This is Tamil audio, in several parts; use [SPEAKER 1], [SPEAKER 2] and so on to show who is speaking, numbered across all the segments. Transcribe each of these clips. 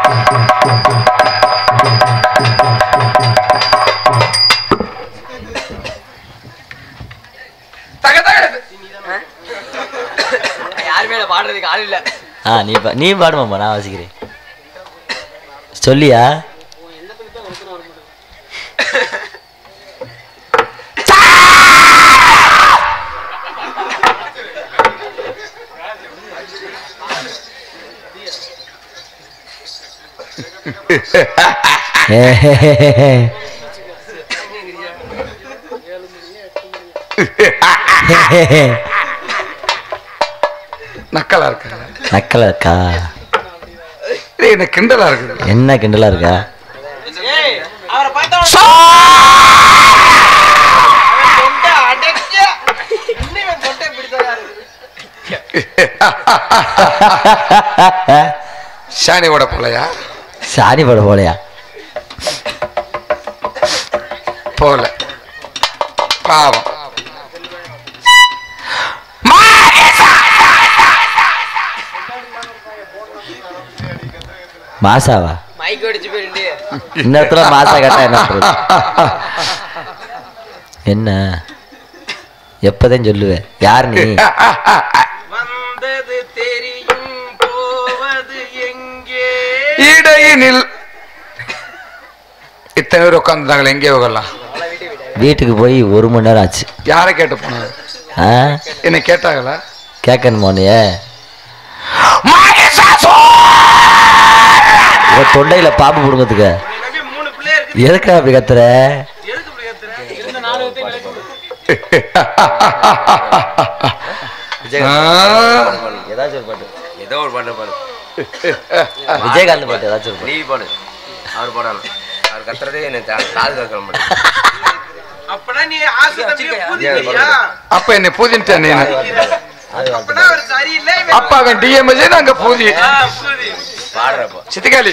[SPEAKER 1] தக தகடுது
[SPEAKER 2] யாருமே இல்ல, பாடுறதுக்கு ஆள் இல்ல
[SPEAKER 3] ஆ நீ பா நீ பாடுமாப்பா நான் வாசிக்கிறேன் சொல்லியா
[SPEAKER 1] நக்கலா இருக்கு
[SPEAKER 3] நக்கலா இருக்கா
[SPEAKER 1] இது என்ன கிண்டலா இருக்குது
[SPEAKER 3] என்ன கிண்டலா இருக்கா
[SPEAKER 2] அவரை பார்த்தா தொண்டை அடைக்க இன்னும் இவன் தொண்டை பிடித்ததா இருக்கு
[SPEAKER 1] சாணியோட போலையா
[SPEAKER 3] சாணி பட போலையா
[SPEAKER 1] போல பாவம்
[SPEAKER 3] மாசாவா
[SPEAKER 2] மைக் அடிச்சு போயிட்டு
[SPEAKER 3] இந்த இடத்துல மாசா கேட்டா என்ன பண்றது? என்ன எப்பதான் சொல்லுவேன் யார் நீ
[SPEAKER 2] வந்தது தெரியும் போவது எங்கே
[SPEAKER 1] இடையினில் இத்தனை பேர் உட்காந்துருந்தாங்களே எங்கே போகலாம்
[SPEAKER 3] வீட்டுக்கு போய் ஒரு மணி நேரம் ஆச்சு
[SPEAKER 1] யாரை கேட்டு போனாங்க
[SPEAKER 3] ஆ
[SPEAKER 1] என்ன கேட்டாங்களா
[SPEAKER 3] கேட்கணுமா நீ உங்க தொண்டையில பாம்பு புடுங்கிறதுக்கு
[SPEAKER 2] நம்பி மூணு பிள்ளை இருக்கு
[SPEAKER 3] எதுக்கா அப்படி கத்துற
[SPEAKER 2] எதுக்கு இப்படி கத்துற இருந்த நாலு
[SPEAKER 1] ஆ,
[SPEAKER 3] ஏதாச்சும் ஒரு பாட்டு
[SPEAKER 4] ஏதோ ஒரு பாட்டு பாடு
[SPEAKER 3] விஜயகாந்த் பாட்டு ஏதாச்சும் ஒரு
[SPEAKER 4] நீ பாடு அவர் பாடலாம் அவர் கத்துறதே எனக்கு கா- காது கேட்க மாட்டேன்
[SPEAKER 2] அப்பனா நீ ஆசை தம்பியை பூதிக்கிறியா
[SPEAKER 1] அப்ப என்ன பூதின்ட்டேன் நீ
[SPEAKER 2] அப்பனா அவர் சரியில்லை இவன்
[SPEAKER 1] அப்ப அவன் டிஎம்எஸ் நாங்க பூதி
[SPEAKER 2] ஆ, பூதி
[SPEAKER 4] பாடுறப்போ
[SPEAKER 1] சித்திகாளி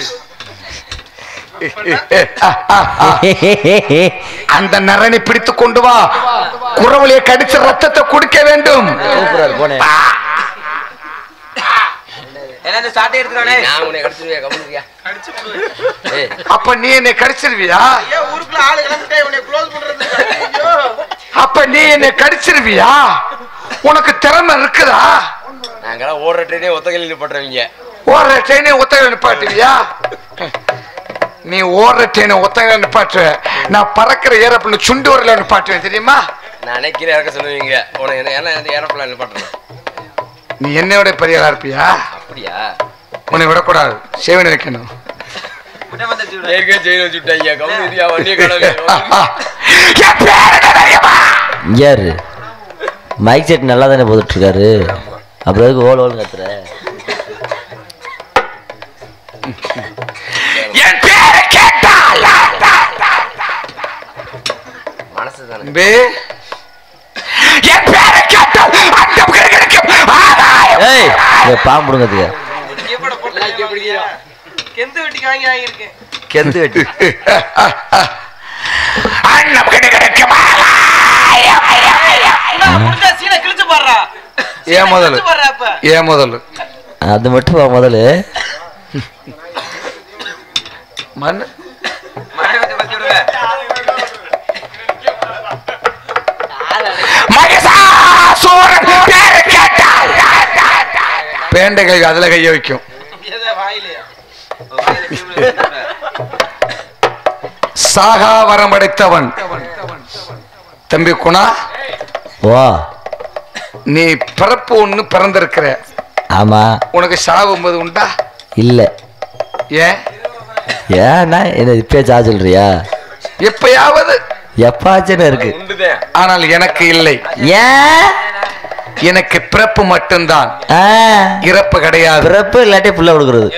[SPEAKER 3] பாட்டு
[SPEAKER 1] அந்த நரனை பிடித்து கொண்டு வா குறவழியை கடிச்சு ரத்தத்தை குடிக்க வேண்டும்
[SPEAKER 3] கூப்பிடுறாரு போனேன்
[SPEAKER 2] எல்லாரும் சாட்டை எடுத்துறானே
[SPEAKER 4] நான் உன்னை கடிச்சிருவியா கம்முறியா
[SPEAKER 2] அடிச்சு போடு.
[SPEAKER 4] ஏய்
[SPEAKER 1] அப்ப நீ என்னை கடிச்சிருவியா
[SPEAKER 2] ஏன் ஊருக்குள்ள ஆளு கிளம்பிட்டே உன்னை க்ளோஸ் பண்றது ஐயோ
[SPEAKER 1] அப்ப நீ என்னை கடிச்சிருவியா உனக்கு திறமை இருக்குதா
[SPEAKER 4] நாங்கெல்லாம் ஓடுற ட்ரெயினே ஒத்த கையில் நிப்பாட்டுறவங்க
[SPEAKER 1] ஓடுற ட்ரெயினை ஒத்தக நிப்பாட்டுவியா நீ ஓடுற ட்ரெயினை ஒத்தக நிப்பாட்டு நான் பறக்கிற ஏரோப்ளேன் சுண்டு வரல நிப்பாட்டுவேன் தெரியுமா
[SPEAKER 4] நானே கீழே இறக்க சொல்லுவீங்க உனக்கு என்ன என்ன இந்த ஏரோப்ளான் நிப்பாட்டுறேன்
[SPEAKER 1] நீ என்னையோட பெரியலா இருப்பியா
[SPEAKER 4] அப்படியா
[SPEAKER 1] உன்னை விடக்கூடாது சேவனை வைக்கணும்
[SPEAKER 4] ஏற்கனவே ஜெயில் வச்சுட்டாங்க கம்முறியா வண்டியை கடவுள்
[SPEAKER 1] என் பேர் என்ன தெரியுமா?
[SPEAKER 3] யாரு மைக் செட் நல்லா தானே போட்டுட்டு இருக்காரு அப்புறம் எதுக்கு ஓல் ஓல் கத்துற
[SPEAKER 1] என் பேரை கேட்டால்
[SPEAKER 4] மனசு தானே
[SPEAKER 1] தம்பி, என் பேரை கேட்டால் அண்டம் கிடைக்கும் ஆதாயம்
[SPEAKER 3] ஏய் இங்க பாம்பு புடுங்கிறதுக்கு
[SPEAKER 2] எப்பட போட்டு கெந்து வெட்டிக்கு வாங்கி வாங்கியிருக்கேன்
[SPEAKER 3] கெந்து வெட்டி
[SPEAKER 1] அண்டம் கிடைக்கும் ஆதாயம்.
[SPEAKER 2] நான் முடிஞ்சா சீனை கிழிச்சு பாடுறா
[SPEAKER 1] ஏன் முதல்ல
[SPEAKER 2] கிழிச்சு பாடுறா இப்ப
[SPEAKER 1] ஏன் முதல்ல
[SPEAKER 3] அது மட்டும் வா முதல்ல
[SPEAKER 1] மண் மகிஷாசூரன் பேரை கேட்டால் பேண்ட கை அதுல கைய வைக்கும்
[SPEAKER 2] எதை வாயிலையா
[SPEAKER 1] சாகா வரம் படைத்தவன் தம்பி குணா
[SPEAKER 3] ஓ
[SPEAKER 1] நீ பிறப்பு ஒண்ணு பிறந்திருக்கிற
[SPEAKER 3] ஆமா
[SPEAKER 1] உனக்கு சாவும்போது உண்டா
[SPEAKER 3] இல்ல
[SPEAKER 1] ஏன்
[SPEAKER 3] ஏன்னா என்ன இப்பயே சா சொல்றியா
[SPEAKER 1] எப்பயாவது
[SPEAKER 3] எப்பாச்சுன்னு இருக்கு
[SPEAKER 4] உண்டுதேன்
[SPEAKER 1] ஆனால் எனக்கு இல்லை
[SPEAKER 3] ஏன்
[SPEAKER 1] எனக்கு பிறப்பு மட்டும்தான்
[SPEAKER 3] ஆ,
[SPEAKER 1] இறப்பு கிடையாது
[SPEAKER 3] பிறப்பு இல்லாட்டி புள்ள கொடுக்குறது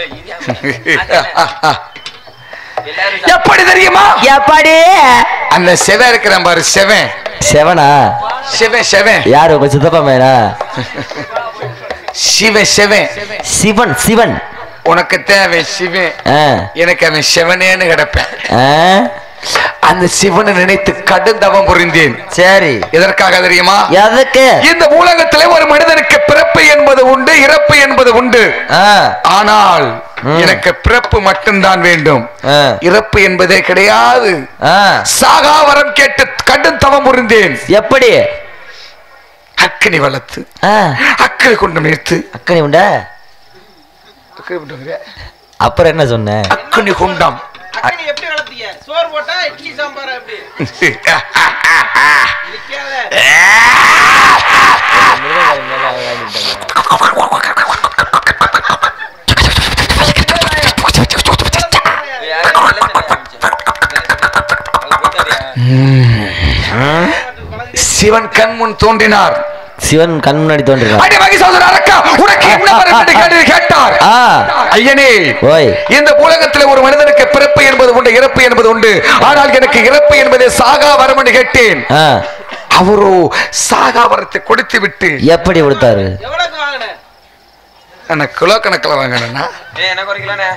[SPEAKER 1] எப்படி தெரியுமா
[SPEAKER 3] எப்பாடி
[SPEAKER 1] அந்த செவன் இருக்கிறான் பாரு செவன்
[SPEAKER 3] செவனா
[SPEAKER 1] செவன் செவன்
[SPEAKER 3] யாரு உங்க சித்தப்பா மேனா
[SPEAKER 1] சிவன் செவன்
[SPEAKER 3] சிவன் சிவன்
[SPEAKER 1] உனக்கு தேவை சிவன்
[SPEAKER 3] ஆ,
[SPEAKER 1] எனக்கு அவன் சிவனேன்னு கிடப்பேன்
[SPEAKER 3] ஆ,
[SPEAKER 1] அந்த சிவனை நினைத்து கடும் தவம் புரிந்தேன்
[SPEAKER 3] சரி
[SPEAKER 1] எதற்காக தெரியுமா
[SPEAKER 3] எதுக்கு
[SPEAKER 1] இந்த உலகத்திலே ஒரு மனிதனுக்கு பிறப்பு என்பது உண்டு இறப்பு என்பது உண்டு
[SPEAKER 3] ஆ,
[SPEAKER 1] ஆனால்
[SPEAKER 3] ம்.
[SPEAKER 1] எனக்கு பிறப்பு மட்டும்தான் வேண்டும்
[SPEAKER 3] ஆ.
[SPEAKER 1] இறப்பு என்பதே கிடையாது
[SPEAKER 3] ஆ.
[SPEAKER 1] சாகாவரம் கேட்டு கடும் தவம் புரிந்தேன்
[SPEAKER 3] எப்படி
[SPEAKER 1] அக்கினி வளர்த்து
[SPEAKER 3] ஆ.
[SPEAKER 1] அக்கறை கொண்டு நிறுத்து
[SPEAKER 3] அக்கனி உண்டா
[SPEAKER 1] அக்கறை கொண்டு வந்து.
[SPEAKER 3] அப்புறம் என்ன சொன்ன
[SPEAKER 1] அக்கினி குண்டம்
[SPEAKER 2] அக்கனி எப்படி வளர்த்தீங்க சோறு போட்டா இட்லி சாம்பார் எப்படி நிக்காத
[SPEAKER 1] சிவன் கண் முன் தோன்றினார்
[SPEAKER 3] சிவன் கண் முன்னாடி தோன்றினார்
[SPEAKER 1] அடி மகிஷாசுர அரக்கா உனக்கு என்ன வரம் என்று கேட்டு கேட்டார்
[SPEAKER 3] ஆ.
[SPEAKER 1] ஐயனே
[SPEAKER 3] ஓய்
[SPEAKER 1] இந்த உலகத்தில் ஒரு மனிதனுக்கு பிறப்பு என்பது உண்டு இறப்பு என்பது உண்டு ஆனால் எனக்கு இறப்பு என்பது சாகா வரம் என்று கேட்டேன்
[SPEAKER 3] ஆ.
[SPEAKER 1] அவரோ சாகா வரத்தை கொடுத்து விட்டு
[SPEAKER 3] எப்படி கொடுத்தாரு
[SPEAKER 2] எவ்வளவுக்கு வாங்கின
[SPEAKER 1] எனக்கு கிலோ கணக்கில் வாங்கினா
[SPEAKER 2] ஏ என்ன குறைக்கலானே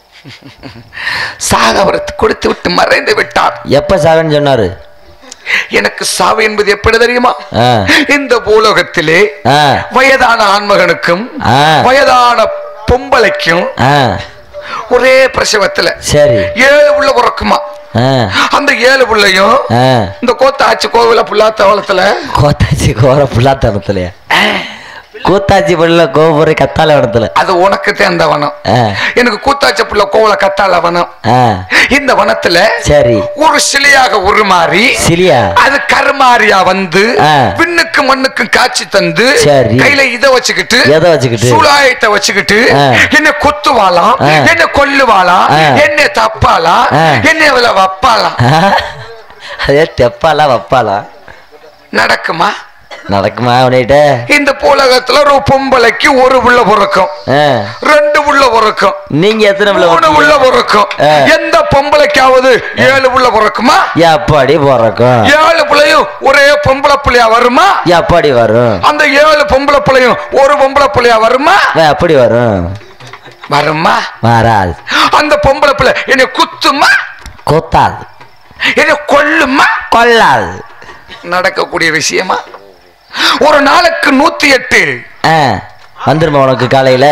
[SPEAKER 1] சாகா வரத்தை கொடுத்து விட்டு மறைந்து விட்டார்
[SPEAKER 3] எப்ப சாகன்னு சொன்னாரு
[SPEAKER 1] எனக்கு சாவு என்பது எப்படி தெரியுமா
[SPEAKER 3] ஆ.
[SPEAKER 1] இந்த பூலோகத்திலே
[SPEAKER 3] ஆ.
[SPEAKER 1] வயதான ஆண்மகனுக்கும்
[SPEAKER 3] ஆ.
[SPEAKER 1] வயதான பொம்பளைக்கும்
[SPEAKER 3] ஆ.
[SPEAKER 1] ஒரே பிரசவத்துல
[SPEAKER 3] சரி
[SPEAKER 1] ஏழு உள்ள பிறக்குமா
[SPEAKER 3] ஆ.
[SPEAKER 1] அந்த ஏழு புள்ளையும்
[SPEAKER 3] ஆ.
[SPEAKER 1] இந்த கோத்தாச்சி கோவில புள்ளா தவளத்துல
[SPEAKER 3] கோத்தாச்சி கோர புல்லாத்தனத்துலயா கூத்தாச்சி பள்ள கோபுரை கத்தால இடத்துல
[SPEAKER 1] அது உனக்கு தேர்ந்த வனம்
[SPEAKER 3] ஆ.
[SPEAKER 1] எனக்கு கூத்தாச்சி புள்ள கோவில கத்தால வனம்
[SPEAKER 3] ஆ.
[SPEAKER 1] இந்த வனத்துல
[SPEAKER 3] சரி
[SPEAKER 1] ஒரு சிலையாக உருமாறி
[SPEAKER 3] சிலியா
[SPEAKER 1] அது கருமாரியா வந்து
[SPEAKER 3] ஆ.
[SPEAKER 1] விண்ணுக்கு மண்ணுக்கும் காட்சி தந்து
[SPEAKER 3] சரி.
[SPEAKER 1] கையில இத வச்சுக்கிட்டு
[SPEAKER 3] எதை வச்சுக்கிட்டு?
[SPEAKER 1] சூலாயத்தை வச்சுக்கிட்டு
[SPEAKER 3] ஆ.
[SPEAKER 1] என்ன கொத்துவாளாம்
[SPEAKER 3] ஆ.
[SPEAKER 1] என்ன கொல்லுவாளாம்
[SPEAKER 3] ஆ.
[SPEAKER 1] என்ன தப்பாளாம்
[SPEAKER 3] ஆ.
[SPEAKER 1] என்ன இவள வப்பாளாம்
[SPEAKER 3] ஆ. அதே தெப்பாலா வப்பாலா
[SPEAKER 1] நடக்குமா
[SPEAKER 3] நடக்குமா உன்னிட்ட
[SPEAKER 1] இந்த பூலகத்துல ஒரு பொம்பளைக்கு ஒரு உள்ள பிறக்கும்
[SPEAKER 3] ஆ.
[SPEAKER 1] ரெண்டு உள்ள பிறக்கும்
[SPEAKER 3] நீங்க எத்தனை பிள்ளை
[SPEAKER 1] மூணு உள்ள
[SPEAKER 3] வளர்த்தீங்க?
[SPEAKER 1] பிறக்கும்
[SPEAKER 3] ஆ.
[SPEAKER 1] எந்த பொம்பளைக்காவது ஏழு உள்ள பிறக்குமா
[SPEAKER 3] எப்பாடி பிறக்கும்
[SPEAKER 1] ஏழு பிள்ளையும் ஒரே பொம்பளை பிள்ளையா வருமா
[SPEAKER 3] எப்பாடி வரும்
[SPEAKER 1] அந்த ஏழு பொம்பளை பிள்ளையும் ஒரு பொம்பளை பிள்ளையா வருமா
[SPEAKER 3] எப்படி வரும்
[SPEAKER 1] வருமா
[SPEAKER 3] வராது
[SPEAKER 1] அந்த பொம்பளை பிள்ளை என்னை குத்துமா
[SPEAKER 3] கொத்தாது
[SPEAKER 1] என்னை கொல்லுமா
[SPEAKER 3] கொல்லாது
[SPEAKER 1] நடக்கக்கூடிய விஷயமா ஒரு நாளுக்கு நூத்தி எட்டு
[SPEAKER 3] ஆ. வந்துருமா உனக்கு காலையில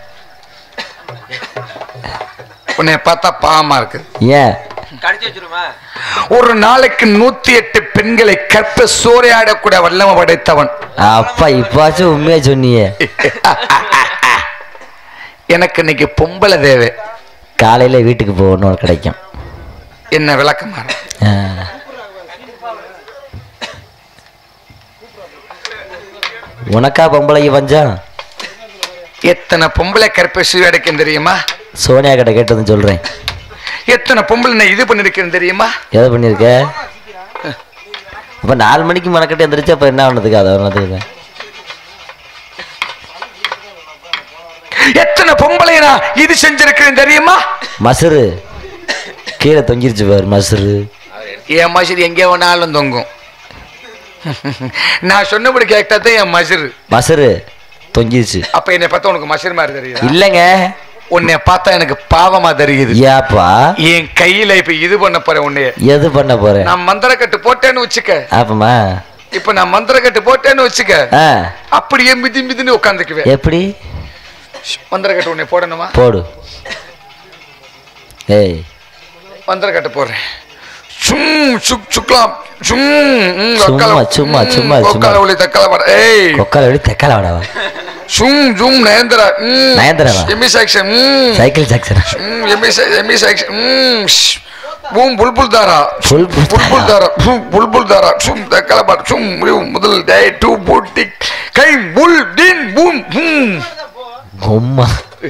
[SPEAKER 1] உன்னை பார்த்தா பாவமா இருக்கு
[SPEAKER 3] ஏன்
[SPEAKER 2] கடிச்சு வச்சிருமா
[SPEAKER 1] ஒரு நாளைக்கு நூத்தி எட்டு பெண்களை கற்ப சூறையாடக்கூடிய வல்லம படைத்தவன்
[SPEAKER 3] அப்பா இப்பாச்சும் உண்மையா சொன்னியே
[SPEAKER 1] எனக்கு இன்னைக்கு பொம்பளை தேவை
[SPEAKER 3] காலையில வீட்டுக்கு போகணும் கிடைக்கும்
[SPEAKER 1] என்ன விளக்கமா
[SPEAKER 3] ஆ. உனக்கா பொம்பளைக்கு பஞ்சம்
[SPEAKER 1] எத்தனை பொம்பளை கற்பை சூறையாடிக்கும் தெரியுமா
[SPEAKER 3] சோனியா கிட்ட கேட்டதுன்னு சொல்றேன்
[SPEAKER 1] எத்தனை பொம்பளை நான் இது பண்ணிருக்கேன் தெரியுமா
[SPEAKER 3] எதை பண்ணியிருக்க அப்ப நாலு மணிக்கு மனக்கட்டு எந்திரிச்சு அப்ப என்ன பண்ணதுக்கு அதை பண்ணதுக்கு
[SPEAKER 1] எத்தனை பொம்பளை நான் இது செஞ்சிருக்கிறேன் தெரியுமா
[SPEAKER 3] மசுரு கீழே தொங்கிருச்சு பாரு மசுரு
[SPEAKER 1] என் மசிறு எங்கே வேணாலும் தொங்கும் நான் சொன்னபடி கேட்டது என் மசிறு
[SPEAKER 3] மசுரு தொங்கிருச்சு
[SPEAKER 1] அப்ப என்னை பார்த்தா உனக்கு மசிறு மாதிரி தெரியுது
[SPEAKER 3] இல்லைங்க
[SPEAKER 1] உன்னை பார்த்தா எனக்கு பாவமா தெரியுது
[SPEAKER 3] ஏப்பா
[SPEAKER 1] என் கையில இப்ப இது பண்ண போறேன் உன்னைய
[SPEAKER 3] எது பண்ண போறேன்
[SPEAKER 1] நான் மந்திரக்கட்டு போட்டேன்னு வச்சுக்க
[SPEAKER 3] ஆப்பமா
[SPEAKER 1] இப்ப நான் மந்திரக்கட்டு போட்டேன்னு வச்சுக்க
[SPEAKER 3] ஆ
[SPEAKER 1] அப்படியே மிதி மிதின்னு உட்காந்துக்குவேன்
[SPEAKER 3] எப்படி
[SPEAKER 1] மந்திரக்கட்டு உன்னை போடணுமா
[SPEAKER 3] போடு ஏய்
[SPEAKER 1] மந்திரக்கட்டு போடுறேன் சும் சுக் சுக்லாம் சும் ம்,
[SPEAKER 3] சும்மா,
[SPEAKER 1] ஒக்கல-
[SPEAKER 3] சும்மா,
[SPEAKER 1] ம்,
[SPEAKER 3] சும்மா,
[SPEAKER 1] ஒக்கல
[SPEAKER 3] சும்மா.
[SPEAKER 1] ஒளி தக்கல வட ஏய்
[SPEAKER 3] கொக்கால விட தெக்கால வாடாவா
[SPEAKER 1] சும் ஜும் நயன்தரா ம்
[SPEAKER 3] நயன்தாராவா?
[SPEAKER 1] எம்மி சாக்ஷன் ம்
[SPEAKER 3] சைக்கிள் ஜாக்சனா
[SPEAKER 1] ம் எம்மி சா- எம்மி சாக்ஷன் ம் ஷ். பூம் புல்புல் தாரா
[SPEAKER 3] புல்புல்
[SPEAKER 1] புல்புல் தாரா பூம் புல்புல் தாரா சும் தக்கல பாட் சும் முடிவு முதல் டே டூ பூட்டி கை புல் டின் பூம் ஹும்
[SPEAKER 3] உம்மா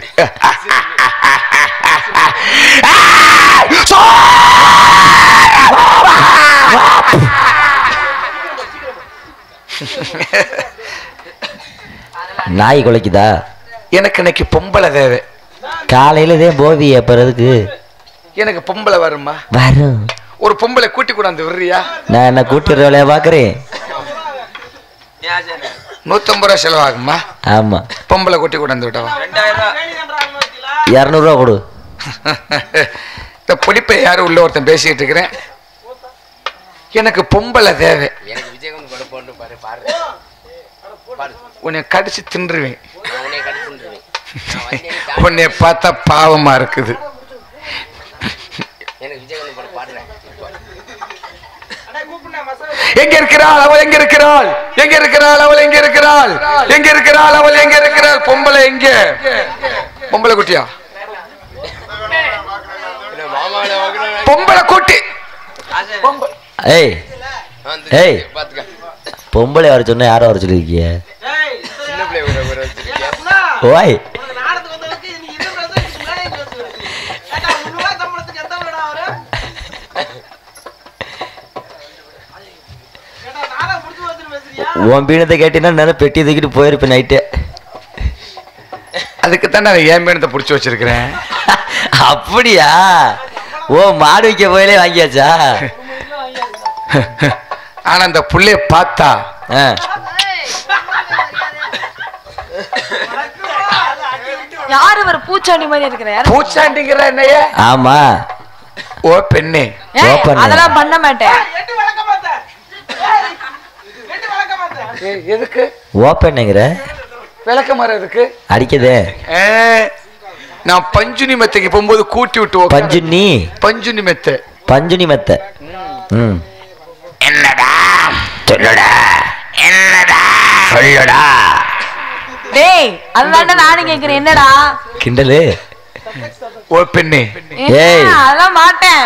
[SPEAKER 3] நாய் குலைக்குதா
[SPEAKER 1] எனக்கு இன்னைக்கு பொம்பளை தேவை
[SPEAKER 3] காலையில இதே போவி ஏப்பறதுக்கு
[SPEAKER 1] எனக்கு பொம்பளை வருமா
[SPEAKER 3] வரும்
[SPEAKER 1] ஒரு பொம்பளை கூட்டி கொண்டாந்து விடுறியா
[SPEAKER 3] நான் என்ன கூட்டுற வேலையா பாக்குறேன்
[SPEAKER 2] ஏன் ஆச்சானே?
[SPEAKER 1] நூத்தம்பது ரூபா செலவாகுமா
[SPEAKER 3] ஆமா
[SPEAKER 1] பொம்பளை கூட்டி கொண்டாந்து விட்டவா
[SPEAKER 2] ரெண்டாயிரம் ரூபாய்
[SPEAKER 3] இரநூறுவா கொடு
[SPEAKER 1] இந்த பிடிப்பை யாரும் உள்ள ஒருத்தன் பேசிக்கிட்டு இருக்கிறேன் எனக்கு பொம்பளை தேவை
[SPEAKER 4] எனக்கு விஜயகாந்த் கொடுப்போன்னு பாரு பாரு பாரு
[SPEAKER 1] உன்னை கடிச்சு தின்றுவேன்
[SPEAKER 4] நான் உன்னை கடிச்சுருவேன்
[SPEAKER 1] உன்னை பார்த்தா பாவமா இருக்குது
[SPEAKER 4] எனக்கு விஜயகாந்த் படம் பாடுறேன்
[SPEAKER 1] எங்க இருக்கிறாள் அவள் எங்க இருக்கிறாள் எங்க இருக்கிறாள் அவள் எங்க இருக்கிறாள் எங்க இருக்கிறாள் அவள் எங்க இருக்கிறாள் பொம்பளை எங்க பொம்பளை குட்டியா
[SPEAKER 4] என்ன மாமாவில வாங்கினேன்
[SPEAKER 1] பொம்பளை குட்டி
[SPEAKER 3] ஏய் ஏய்.
[SPEAKER 4] பாத்துக்க
[SPEAKER 3] பொம்பளை வர சொன்னா யாரை வர சொல்லியிருக்கீங்க
[SPEAKER 4] சின்ன பிள்ளை ஒரு ஒரு வச்சிருக்கேன்
[SPEAKER 3] ஓய் உன் பீனத்தை கேட்டீங்கன்னா நல்லா பெட்டி தூக்கிட்டு போயிருப்பேன் நைட்டு
[SPEAKER 1] அதுக்கு தான் நான் என் மீனத்தை புடிச்சு வச்சிருக்கிறேன்
[SPEAKER 3] அப்படியா ஓ மாடு வைக்க போயிலே வாங்கியாச்சா
[SPEAKER 1] ஆனா அந்த புள்ளைய பார்த்தா
[SPEAKER 3] ஆ.
[SPEAKER 5] யார் இவர் பூச்சாண்டி மாதிரி இருக்கிறார்
[SPEAKER 1] பூச்சாண்டிங்கிற என்னைய
[SPEAKER 3] ஆமா
[SPEAKER 1] ஓ பெண்ணே
[SPEAKER 5] ஏய்,
[SPEAKER 3] open.
[SPEAKER 5] அதெல்லாம் பண்ண மாட்டேன்
[SPEAKER 1] ஏய், எதுக்கு
[SPEAKER 3] ஓப்பன்ங்கிற
[SPEAKER 1] விளக்க மரம் எதுக்கு
[SPEAKER 3] அடிக்கதே
[SPEAKER 1] ஏ, நான் பஞ்சுனி மெத்தைக்கு போகும்போது கூட்டி விட்டு உக்காந்து-
[SPEAKER 3] பஞ்சுனி
[SPEAKER 1] பஞ்சுனி மெத்தை
[SPEAKER 3] பஞ்சுனி மெத்த ம்
[SPEAKER 1] என்னடா சொல்லுடா என்னடா சொல்லுடா
[SPEAKER 5] டேய் அதுதான்டா நானும் கேக்குறேன் என்னடா
[SPEAKER 3] கிண்டலு
[SPEAKER 1] ஓ பெண்ணே
[SPEAKER 5] என்ன?
[SPEAKER 3] ஏய்.
[SPEAKER 5] அதெல்லாம் மாட்டேன்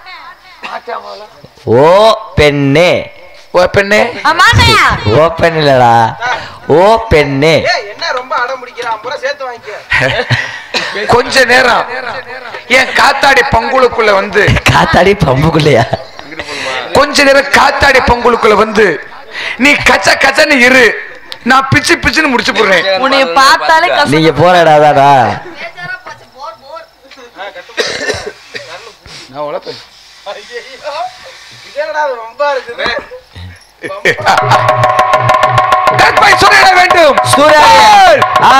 [SPEAKER 3] ஓ பெண்ணே
[SPEAKER 1] ஓ பெண்ணே
[SPEAKER 5] ஆ, மாட்டேன்
[SPEAKER 3] ஓ பெண் இல்லடா ஓ பெண்ணே
[SPEAKER 2] என்ன ரொம்ப அடம் பிடிக்கிறான் அப்புறம் சேர்த்து வாங்கிக்க
[SPEAKER 1] கொஞ்ச நேரம் என் காத்தாடி பங்குளுக்குள்ள வந்து
[SPEAKER 3] காத்தாடி பம்புக்குள்ளையா
[SPEAKER 1] கொஞ்ச நேரம் காத்தாடி பங்குளுக்குள்ள வந்து நீ கச்ச கச்சன்னு இரு நான் பிச்சு பிச்சுன்னு முடிச்சு போடுறேன்
[SPEAKER 5] உன்னைய பார்த்தாலே கச
[SPEAKER 3] நீங்க போறடா தாடா
[SPEAKER 1] நான் உழப்பேன்
[SPEAKER 2] என்னடா அது ரொம்ப இருக்குது
[SPEAKER 1] கற்பை சொல்லிட வேண்டும்
[SPEAKER 3] சூர்யா ஆ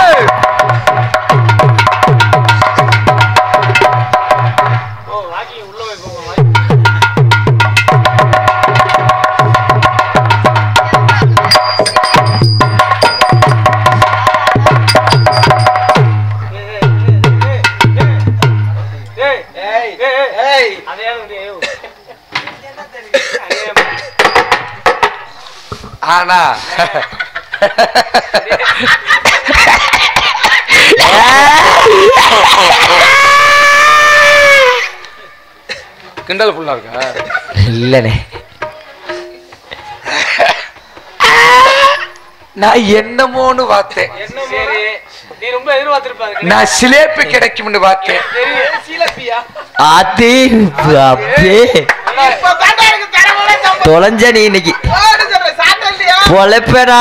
[SPEAKER 2] ஏய் ஏய்
[SPEAKER 1] ஆனா கிண்டல் ஃபுல்லா இருக்கா
[SPEAKER 3] இல்லனே
[SPEAKER 1] நான் என்னமோன்னு பார்த்தேன்
[SPEAKER 2] சரி நீ ரொம்ப எதிர்பார்த்திருப்பாங்க
[SPEAKER 1] நான் சிலேபி கிடைக்கும்னு பார்த்தேன்
[SPEAKER 2] சீலப்பியா
[SPEAKER 3] அது அப்பே
[SPEAKER 2] இப்ப தாண்டா எனக்கு தரவலே சம்பளம்
[SPEAKER 3] தொலைஞ்ச நீ இன்னைக்கு
[SPEAKER 2] போடு சொல்றேன் சாப்பிட்ட இல்லையா
[SPEAKER 3] பொழைப்பேடா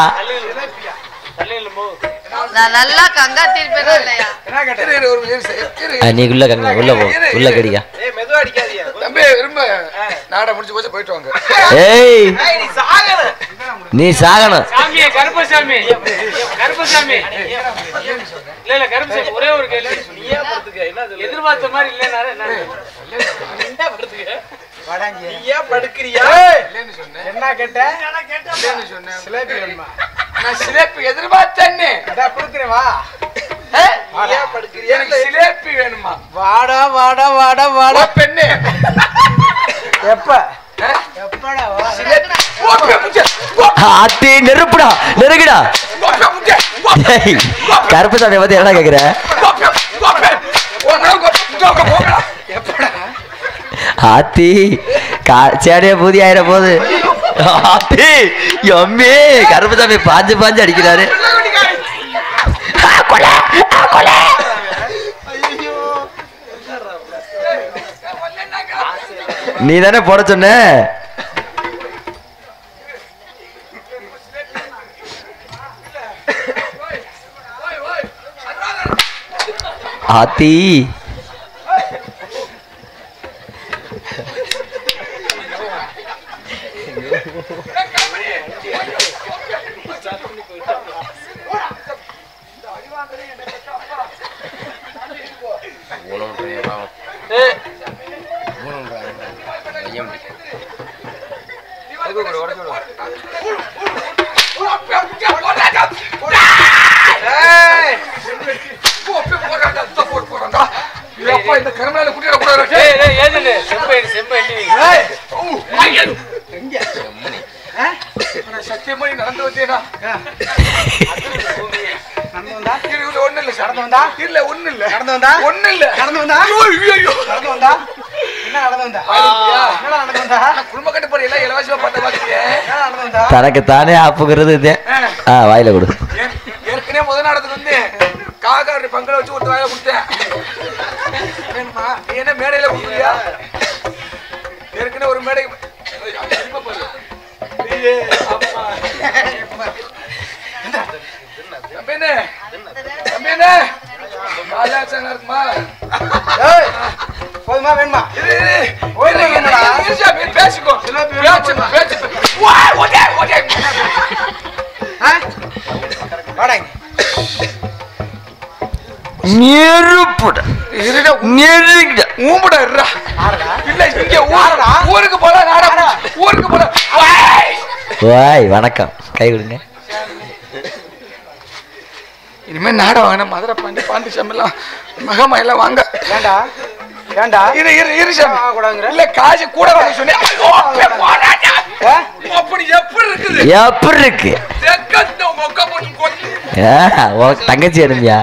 [SPEAKER 5] நான் நல்லா கங்காத்திருப்பேன் இல்லையா
[SPEAKER 2] என்ன கேட்ட
[SPEAKER 1] இரு, இரு, ஒரு நிமிஷம் இரு, இரு.
[SPEAKER 3] ஆ, நீ உள்ள கங்க உள்ள போ உள்ள கடிக்கா
[SPEAKER 2] ஏய் மெதுவா அடிக்காதீங்க
[SPEAKER 1] தம்பி விரும்ப நாட முடிச்சு போச்சு போயிட்டு வாங்க
[SPEAKER 3] ஏய்
[SPEAKER 2] ஏய் நீ சாகணும்
[SPEAKER 3] நீ சாகணும்
[SPEAKER 6] சாமி கருப்பசாமி கருப்பசாமி இல்ல இல்ல கருப்பசாமி ஒரே ஒரு கேள்வி
[SPEAKER 2] நீயே படுத்துக்க என்ன சொல்லு
[SPEAKER 6] எதிர்பார்த்த மாதிரி இல்லைனாரு என்ன
[SPEAKER 2] நீயே படுத்துக்க நீயே படுக்கிறியா
[SPEAKER 1] இல்லைன்னு சொன்னேன்
[SPEAKER 2] என்ன கேட்ட
[SPEAKER 1] இல்லைன்னு சொன்னேன்
[SPEAKER 2] சிலேபி வேணுமா
[SPEAKER 1] நான் சிலேபி எதிர்பார்த்தேன்னு
[SPEAKER 2] இதா கொடுக்குறேன் வா
[SPEAKER 1] ஏ?
[SPEAKER 2] நீயே படுக்கிறியா
[SPEAKER 1] எனக்கு சிலேபி வேணுமா
[SPEAKER 2] வாடா வாடா வாடா
[SPEAKER 1] ஓ
[SPEAKER 2] வாடா
[SPEAKER 1] பெண்ணே
[SPEAKER 2] எப்ப
[SPEAKER 1] ஆ?
[SPEAKER 2] எப்படா வா
[SPEAKER 1] சிலேபி ஓ பெண்ணே. ஓ,
[SPEAKER 3] ஆத்தி நெருப்புடா நெருங்குடா
[SPEAKER 1] ஓ பெண்ணே. ஓ,
[SPEAKER 3] ஏய் கருப்பு சாமியை பத்தி என்ன கேக்குற
[SPEAKER 1] ஓ பெண்ணே. ஓ பெண்ணே. ஓ நான் ஓ பெண்ணே. போங்கடா. எப்படா
[SPEAKER 3] ஆத்தி கா சேடைய பூதி ஆயிர போது ஆத்தி எம்மி கருப்பு சாமி பாஞ்சு பாஞ்சு அடிக்கிறாரு ஆ, கொலை, ஆ, கொலை. நீ தானே போட சொன்ன ஆத்தி
[SPEAKER 4] ஊனம்ன்றாங்க பாவம் ஊனம்ன்றாங்க ஐயம்
[SPEAKER 2] ஏய்
[SPEAKER 1] அப்பா இந்த கருமலால குட்டியில கூட
[SPEAKER 6] ஏய் ஏய் ஏஜென்ட் செம்பு செம்பு எண்ணி
[SPEAKER 1] சத்தியமா நீ நடந்து வந்தேனா
[SPEAKER 2] நடந்து வந்தா
[SPEAKER 1] இல்ல ஒண்ணு இல்ல சார்
[SPEAKER 2] நடந்து வந்தா?
[SPEAKER 1] இல்ல ஒண்ணு இல்ல
[SPEAKER 2] நடந்து வந்தா
[SPEAKER 1] ஒண்ணு இல்ல
[SPEAKER 2] நடந்து வந்தா
[SPEAKER 1] ஐயோ, ஐயோ.
[SPEAKER 2] நடந்து வந்தா என்ன நடந்து வந்தா
[SPEAKER 1] ஐயா.
[SPEAKER 2] என்ன நடந்து வந்தா
[SPEAKER 1] நான் குடும்ப கட்டுப்பாடு எல்லாம் இலவசமா பார்த்த பாத்துக்கேன்
[SPEAKER 2] என்ன நடந்து வந்தா
[SPEAKER 3] தனக்கு தானே ஆப்புங்கிறது இதே ஆ வாயில கொடு
[SPEAKER 1] ஏற்கனவே முதல் நடத்துட்டு வந்து காக்காரு பங்கல வச்சு ஒரு வாயில கொடுத்தேன் வேணுமா நீ என்ன மேடையில கொடுக்குறியா ஏற்கனவே ஒரு மேடை ஐயோ, அது திரும்ப பாரு. ஐயே, அம்மா. தம்பி என்ன? தம்பி என்ன? காலாச்சாரம் இருக்குமா?
[SPEAKER 2] ஏய் போதுமா வேணுமா
[SPEAKER 1] இரு, இரு.
[SPEAKER 2] ஓய்,
[SPEAKER 1] இரு, இரு,
[SPEAKER 2] என்னடா?
[SPEAKER 1] இரு, சாமி, பேசிக்கோ.
[SPEAKER 2] சில பேர்
[SPEAKER 1] பேச்சு, பேச்சு. வா, ஓடே, ஓடே.
[SPEAKER 2] ஆ? வாடா இங்க.
[SPEAKER 3] நெருப்புட
[SPEAKER 1] இருடா,
[SPEAKER 3] நெருங்கிட
[SPEAKER 1] ஊம்புடா, இருடா.
[SPEAKER 2] ஆறுடா
[SPEAKER 1] இல்ல, இங்க ஊரு- ஊருக்கு போலாம், நாடா. ஊருக்கு போலாம். வாய்.
[SPEAKER 3] வாய் வணக்கம் கை கொடுங்க
[SPEAKER 1] இனிமே நாடகம் வாங்கினா மதுரை பாண்டி பாண்டி சாமிலாம் மகமா எல்லாம் வாங்க
[SPEAKER 2] ஏண்டா ஏண்டா
[SPEAKER 1] இரு இரு இரு சாமி
[SPEAKER 2] ஆ, கூடாதுங்கிற?
[SPEAKER 1] இல்ல காசு கூட வாங்க சொன்னேன் ஐயோ, அப்பே போடாதா.
[SPEAKER 2] ஆ?
[SPEAKER 1] அப்படி எப்படி இருக்குது
[SPEAKER 3] எப்படி இருக்கு
[SPEAKER 1] தெக்கத்து உங்க அக்கா போட்டு கொண்டு
[SPEAKER 3] ஆ, உன் தங்கச்சி அனுப்பியா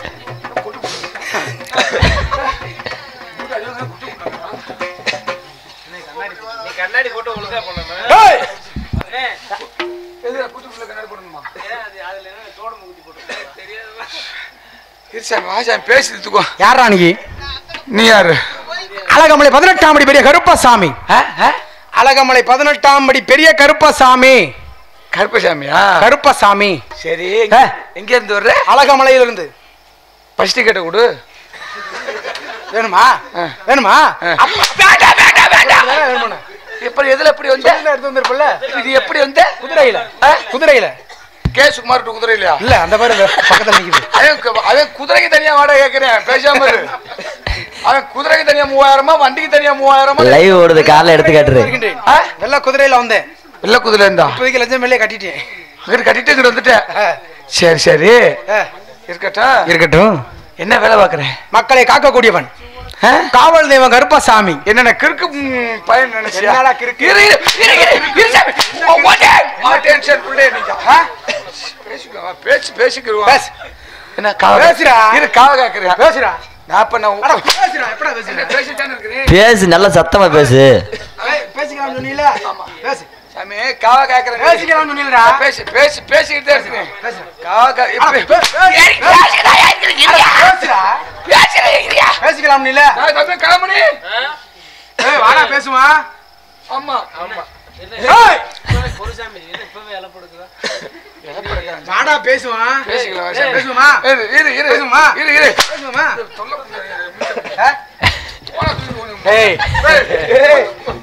[SPEAKER 6] நீ கண்ணாடி போட்டு ஒழுங்கா பண்ணணும்
[SPEAKER 1] ஏய்!
[SPEAKER 6] அண்ணே,
[SPEAKER 1] எதுல குத்துக்குள்ள கண்ணாடி போடணுமா
[SPEAKER 6] ஏன் அது அதுல என்ன தோடு முகுத்தி போட்டு தெரியாது
[SPEAKER 1] இரு சாமி வா சாமி பேசிட்டுக்கோ
[SPEAKER 2] யாரா நீ
[SPEAKER 1] நீ யாரு
[SPEAKER 2] அழகமலை பதினெட்டாம் படி பெரிய கருப்பசாமி
[SPEAKER 1] ஆ? ஆ?
[SPEAKER 2] அழகமலை பதினெட்டாம் படி பெரிய கருப்பசாமி
[SPEAKER 1] கருப்பசாமியா
[SPEAKER 2] கருப்பசாமி
[SPEAKER 1] சரி
[SPEAKER 2] ஆ.
[SPEAKER 1] எங்க இருந்து வர்ற
[SPEAKER 2] அழகமலையிலிருந்து
[SPEAKER 1] ஃபர்ஸ்ட் கேட்ட கொடு
[SPEAKER 2] வேணுமா
[SPEAKER 1] ஆ.
[SPEAKER 2] வேணுமா
[SPEAKER 1] ஆ. வேண்டாம் வேண்டாம் வேண்டாம்
[SPEAKER 2] வேணா, வேணுமாண்ணா?
[SPEAKER 1] எப்படி எதுல எப்படி வந்த
[SPEAKER 2] சொல்லுங்க, எடுத்து வந்திருப்பல்ல
[SPEAKER 1] இது எப்படி வந்த
[SPEAKER 2] குதிரையில
[SPEAKER 1] ஆ?
[SPEAKER 2] குதிரையில
[SPEAKER 1] கே சுகுமார் டு குதிரை இல்லையா
[SPEAKER 2] இல்ல அந்த மாதிரி பக்கத்துல நிக்குது
[SPEAKER 1] அவன் கு- அவன் குதிரைக்கு தனியா வாடகை கேட்கிறேன் பேசாம இரு அவன் குதிரைக்கு தனியா மூவாயிரமா வண்டிக்கு தனியா மூவாயிரமா
[SPEAKER 3] லைவ் ஓடுது காலைல எடுத்து காட்டுரு
[SPEAKER 2] வருகின்றேன்.
[SPEAKER 1] ஆ?
[SPEAKER 2] வெள்ள குதிரையில வந்தேன்
[SPEAKER 1] வெள்ள குதிரை இருந்தா
[SPEAKER 2] இப்போதைக்கு லட்சம் மேலே கட்டிட்டேன்
[SPEAKER 1] அங்கிட்டு கட்டிட்டு இங்கிட்டு வந்துட்டேன்
[SPEAKER 2] ஆ.
[SPEAKER 1] சரி சரி
[SPEAKER 2] ஆ.
[SPEAKER 1] இருக்கட்டும்
[SPEAKER 2] இருக்கட்டும்
[SPEAKER 1] என்ன வேலை பாக்குறேன்
[SPEAKER 2] மக்களை காக்கக்கூடியவன் காவல் தெய்வம் கருப்பசாமி
[SPEAKER 1] என்னென்ன கிறுக்கு ம், பையன் நினைச்சியா
[SPEAKER 2] என்னடா கிறுக்கு?
[SPEAKER 1] இரு, இரு, இரு, இரு, இரு, சாமி. ஓ, ஓடே. ஆ, tension புள்ளே நீங்க. ஆ? பேசிக்கோ, ஆ, பேச்சு பேசிக்கிருவோம்
[SPEAKER 2] பேசு.
[SPEAKER 1] என்ன காவ
[SPEAKER 2] பேசுடா.
[SPEAKER 1] இரு காவ கேக்குறியா
[SPEAKER 2] பேசுடா
[SPEAKER 1] நான் இப்ப நான்
[SPEAKER 2] அட,
[SPEAKER 1] உ-
[SPEAKER 2] பேசுடா எப்படா பேசுற
[SPEAKER 1] என்ன பேசிட்டானே இருக்கிறேன்
[SPEAKER 3] பேசு நல்லா சத்தமா பேசு
[SPEAKER 2] ஏய், பேசிக்கலாம் சொன்னீல பேசு
[SPEAKER 1] சாமி காவ கேக்குறேன்
[SPEAKER 2] பேசிக்கலாம் சொன்னீலடா
[SPEAKER 1] பேசி பேசி பேசிக்கிட்டே இருக்கிறேன்
[SPEAKER 2] பேசு
[SPEAKER 1] காவ கே-
[SPEAKER 2] அட,
[SPEAKER 1] இப்படி-
[SPEAKER 2] பே- பே-
[SPEAKER 1] ஏய், பேசுடா, இருக்கிறீங்க.
[SPEAKER 2] பேசுடா
[SPEAKER 1] பேசுடா, இருக்கிறீங்க.
[SPEAKER 2] பேசிக்கலாம் நீல
[SPEAKER 1] நான் தம்பி கிளம்புனி.
[SPEAKER 2] ஏய் வாடா பேசுமா
[SPEAKER 1] ஆமா
[SPEAKER 6] ஆமா என்ன
[SPEAKER 2] ஏய்
[SPEAKER 6] பொருசாமி என்ன இப்பவே இலை போடுக்குதா
[SPEAKER 2] வாடா பேசுவான்
[SPEAKER 1] பேசிக்கலாம்
[SPEAKER 2] ஏய்,
[SPEAKER 1] சாமி.
[SPEAKER 2] பேசுமா
[SPEAKER 1] இரு, இரு, இரு.
[SPEAKER 2] பேசுமா?
[SPEAKER 1] இரு, இரு.
[SPEAKER 2] பேசுமா
[SPEAKER 1] தொல்லை பண்ணாதீங்க.
[SPEAKER 2] ஆ?
[SPEAKER 1] போடா, தூக்கி போடு.
[SPEAKER 2] ஏய்
[SPEAKER 1] ஏய்,
[SPEAKER 2] ஏய்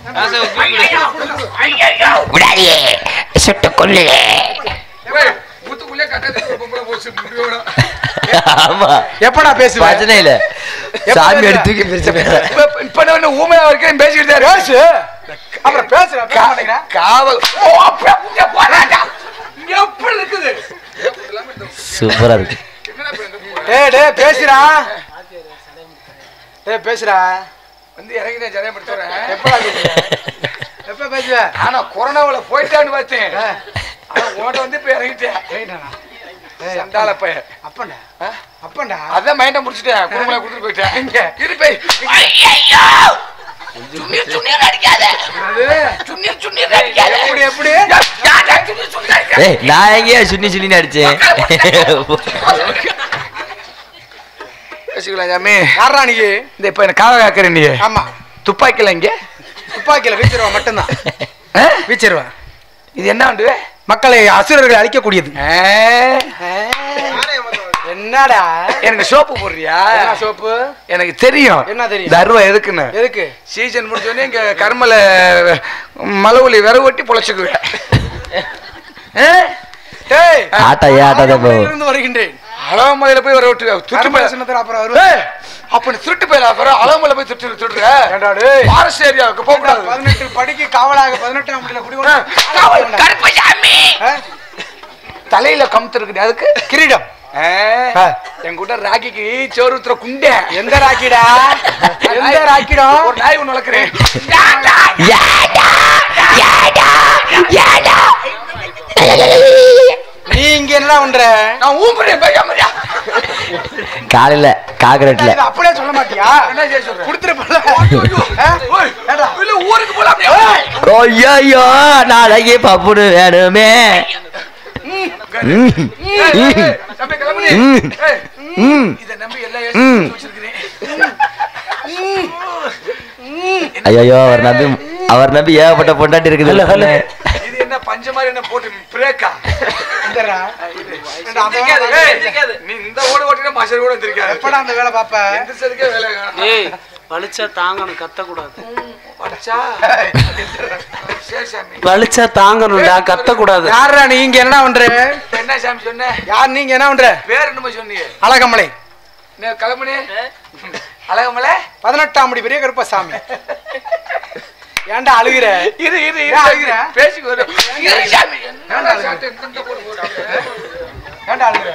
[SPEAKER 3] விடாடியே சுட்டு கொள்ளு
[SPEAKER 1] ஏய், முத்துக்குள்ளே கட்டாத ஒரு பொம்பளை போச்சு, முடியோட.
[SPEAKER 3] ஆமா
[SPEAKER 2] எப்படா பேசுவ
[SPEAKER 3] பிரச்சனை இல்ல சாமி
[SPEAKER 2] பேசுற?
[SPEAKER 3] எடுத்து தூக்கி பிரிச்சு பேசுறேன்
[SPEAKER 1] இப்ப இப்ப நான் இன்னும் ஊமையா இருக்கேன் பேசிக்கிட்டு தான் இருக்கேன்.
[SPEAKER 2] பேசு அப்புறம் பேசுற பேச மாட்டேங்கிறா
[SPEAKER 1] காவல் ஓ, அப்படியே இங்க போறாடா. இங்க எப்படி இருக்குது
[SPEAKER 3] சூப்பரா இருக்கு
[SPEAKER 1] என்னடா இப்ப இந்த பூ?
[SPEAKER 2] டேய் டேய் பேசுடா டேய் பேசுடா
[SPEAKER 1] வந்து இறங்கிட்டேன் ஜனயம் படுத்துறேன்
[SPEAKER 2] எப்படா பேசுவ எப்ப பேசுவ
[SPEAKER 1] ஆனா கொரோனாவுல போயிட்டான்னு பார்த்தேன்
[SPEAKER 2] ஆ.
[SPEAKER 1] ஆனா உன்கிட்ட வந்து இப்ப இறங்கிட்டேன்
[SPEAKER 2] சரிடாண்ணா. ஏய்,
[SPEAKER 1] சண்டால பையன்
[SPEAKER 2] அப்பன்டா
[SPEAKER 1] ஆ?
[SPEAKER 2] அப்பன்டா
[SPEAKER 1] அதான் மைண்ட முடிச்சிட்டேன் குடும்பல கொடுத்துட்டு போயிட்டேன்
[SPEAKER 2] இங்க.
[SPEAKER 1] இரு போய்
[SPEAKER 2] அது எப்படி எப்படி
[SPEAKER 3] ஏய் நான் எங்கேயா சுண்ணி சுண்ணி அடிச்சேன்
[SPEAKER 1] பேசிக்கலாம் சாமி
[SPEAKER 2] யாரா நீ
[SPEAKER 1] இந்த இப்ப என்ன காவ காக்குற நீ
[SPEAKER 2] ஆமா
[SPEAKER 1] துப்பாக்கில இங்க
[SPEAKER 2] துப்பாக்கியில வீச்சிருவா மட்டும்தான்
[SPEAKER 1] ஆ?
[SPEAKER 2] வீச்சிருவா
[SPEAKER 1] இது என்ன உண்டு
[SPEAKER 2] மக்களை அசுரர்களை அழிக்கக்கூடியது
[SPEAKER 1] ஆ?
[SPEAKER 2] என்னடா
[SPEAKER 1] எனக்கு சோப்பு போடுறியா
[SPEAKER 2] என்ன சோப்பு
[SPEAKER 1] எனக்கு தெரியும்
[SPEAKER 2] என்ன தெரியும்?
[SPEAKER 1] தர்வா எதுக்குன்னு
[SPEAKER 2] எதுக்கு
[SPEAKER 1] சீசன் முடிஞ்சோடனே இங்க கர்மல மலவுளி விரவு வெட்டி பொழைச்சுக்குவேன் ஆ?
[SPEAKER 2] டேய்
[SPEAKER 3] ஆட்டா ஏன் ஆட்டாத போ
[SPEAKER 2] இருந்து வருகின்றேன்
[SPEAKER 1] அழகமலையில போய் வர விட்டு திருட்டு
[SPEAKER 2] கரும்பு
[SPEAKER 1] போய்
[SPEAKER 2] சின்னத்துல அப்புறம் வருவேன்
[SPEAKER 1] அப்ப நீ திருட்டு போயில அப்புறம் அழகமலை போய் திருட்டு திருடுற
[SPEAKER 2] ஏண்டா டேய்
[SPEAKER 1] ஃபாரஸ்ட் ஏரியாவுக்கு போக கூடாது
[SPEAKER 2] பதினெட்டு படிக்கு காவலாக பதினெட்டாம் முடியல குடி
[SPEAKER 1] காவல் கருப்பசாமி
[SPEAKER 2] ஆ?
[SPEAKER 1] தலையில கமுத்து இருக்குது அதுக்கு
[SPEAKER 2] கிரீடம்
[SPEAKER 1] ஆ, என் கூட ராக்கிக்கு சோறு ஊத்துற குண்டே
[SPEAKER 2] எந்த ராக்கிடா எந்த ராக்கிடா
[SPEAKER 1] ஒரு நாய் ஒண்ணு வளர்க்குறேன்
[SPEAKER 2] நீ இங்க என்ன பண்ற
[SPEAKER 1] நான் ஊம்புறேன் பையாமரியா
[SPEAKER 3] காலையில காக்கரெட்ல
[SPEAKER 2] இதை அப்படியே சொல்ல மாட்டியா
[SPEAKER 1] என்ன செய்ய சொல்றேன்
[SPEAKER 2] கொடுத்துருப்பல
[SPEAKER 1] ஓய், இல்ல ஊருக்கு போலாம்
[SPEAKER 3] ஐயோ நாளைக்கு பப்புனு வேணுமே ம்.
[SPEAKER 1] தம்பி கிளம்புனி
[SPEAKER 3] ம்.
[SPEAKER 1] ஏய்,
[SPEAKER 3] ம்.
[SPEAKER 1] இதை நம்பி எல்லா
[SPEAKER 3] ம்.
[SPEAKER 1] யோசிச்சு வச்சிருக்கிறேன்
[SPEAKER 3] ஐயோ அவர் நம்பி அவர் நம்பி ஏகப்பட்ட பொண்டாட்டி இருக்குது
[SPEAKER 1] இது என்ன பஞ்ச மாதிரி என்ன போட்டு பிரேக்கா
[SPEAKER 2] இந்தரா.
[SPEAKER 1] நீ இந்த ஓட ஓட்டினா மசர் கூட வந்திருக்காரு
[SPEAKER 2] எப்படா அந்த வேலை பாப்ப
[SPEAKER 1] எந்திரிச்சதுக்கே வேலை காணும்.
[SPEAKER 6] ஏய் வலிச்சா தாங்கணும் கத்தக்கூடாது
[SPEAKER 1] படிச்சா சரி சாமி
[SPEAKER 6] வலிச்சா தாங்கணும்டா கத்தக்கூடாது
[SPEAKER 2] யாரா நீங்க என்ன பண்ற
[SPEAKER 1] இப்ப என்ன சாமி சொன்ன
[SPEAKER 2] யார் நீங்க என்ன பண்ற
[SPEAKER 1] பேர் என்னமோ சொன்னீங்க
[SPEAKER 2] அழகமலை
[SPEAKER 1] நீ கிளம்புனே அழகமலை
[SPEAKER 2] பதினெட்டாம் முடி பெரிய கருப்பசாமி ஏன்டா அழுகுற
[SPEAKER 1] இரு இரு
[SPEAKER 2] ஏன் அழுகுற?
[SPEAKER 1] பேசிக்கு வரும் இரு சாமி என்னடா சாப்பிட்டு இந்த போடு போடு.
[SPEAKER 2] ஏன்டா அழுகுற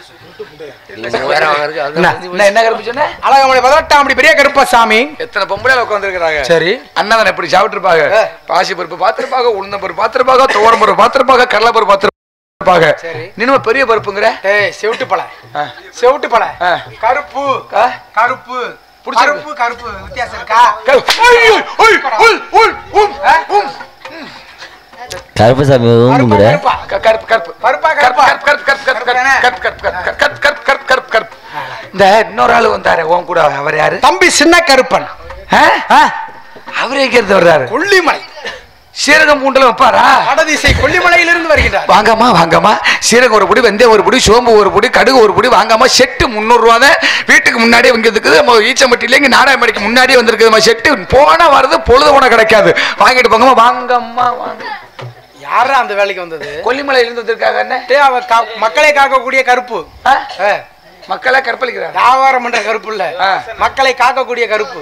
[SPEAKER 1] என்ன என்ன, என்ன கருப்பு சொன்ன
[SPEAKER 2] அழகமலை பதினெட்டாம் முடி பெரிய கருப்பசாமி
[SPEAKER 1] எத்தனை பொம்பளை உட்காந்துருக்காங்க
[SPEAKER 2] சரி
[SPEAKER 1] அண்ணன் எப்படி சாப்பிட்டுருப்பாங்க பாசி பருப்பு பார்த்திருப்பாங்க உளுந்த பருப்பு பார்த்திருப்பாங்க துவரம் பருப்பு பார்த்திருப்பாங்க கடலை பருப்பு பார்த்திருப்பாங்க
[SPEAKER 2] சரி.
[SPEAKER 1] நினைவு பெரிய பருப்புங்கிற
[SPEAKER 2] ஏய் செவிட்டு பழ
[SPEAKER 1] ஆ.
[SPEAKER 2] செவிட்டு பழ
[SPEAKER 1] ஆ.
[SPEAKER 2] கருப்பு
[SPEAKER 1] ஆ?
[SPEAKER 2] கருப்பு
[SPEAKER 1] புடிச்சிருக்கு.
[SPEAKER 2] கருப்பு கருப்பு வித்தியாசம் இருக்கா
[SPEAKER 1] க- ஐய், ஐய், உள், உள், உம், உம்.
[SPEAKER 3] கருப்பசாமி ஊங்குற
[SPEAKER 2] கருப்பா
[SPEAKER 1] க- கருப்பு கருப்பு
[SPEAKER 2] கருப்பா,
[SPEAKER 1] கருப்பு
[SPEAKER 2] கருப்பா.
[SPEAKER 1] கருப்பு கருப்பு கருப்பு கருப்பு
[SPEAKER 2] கருப்பு
[SPEAKER 1] கருப்பு கருப்பு கருப்பு கருப்பு கருப்பு கருப்பு கருப்பு கருப்பு இந்த இன்னொரு ஆளு வந்தாரு உன் கூட அவர் யாரு
[SPEAKER 2] தம்பி சின்ன கருப்பன்
[SPEAKER 1] ஆ? அவரு எங்க இருந்து வர்றாரு
[SPEAKER 2] கொல்லிமலை
[SPEAKER 1] சீரகம் பூண்டுல வைப்பாரா
[SPEAKER 2] வடதிசை கொல்லிமலையிலிருந்து வருகின்றார்
[SPEAKER 1] வாங்கம்மா வாங்கம்மா சீரகம் ஒரு பொடி வெந்தயம் ஒரு பொடி சோம்பு ஒரு பொடி கடுகு ஒரு பொடி வாங்கம்மா செட்டு முந்நூறு ரூபா தான் வீட்டுக்கு முன்னாடியே இங்க இருக்குது நம்ம ஈச்சம்பட்டியில இங்க நாடாயமடிக்கு முன்னாடியே வந்திருக்குதுமா செட்டு போனா வருது பொழுது போன கிடைக்காது வாங்கிட்டு போங்கம்மா வாங்கம்மா வாங்க
[SPEAKER 2] யாரா அந்த வேலைக்கு வந்தது
[SPEAKER 1] கொல்லிமலையில இருந்து வந்திருக்காங்க என்ன
[SPEAKER 2] டேய், அவ கா- மக்களை காக்கக்கூடிய கருப்பு
[SPEAKER 1] ஆ?
[SPEAKER 2] ஆ,
[SPEAKER 1] மக்களா கற்பழிக்கிறாங்க
[SPEAKER 2] வியாபாரம் பண்ற கருப்பு இல்ல
[SPEAKER 1] ஆ.
[SPEAKER 2] மக்களை காக்கக்கூடிய கருப்பு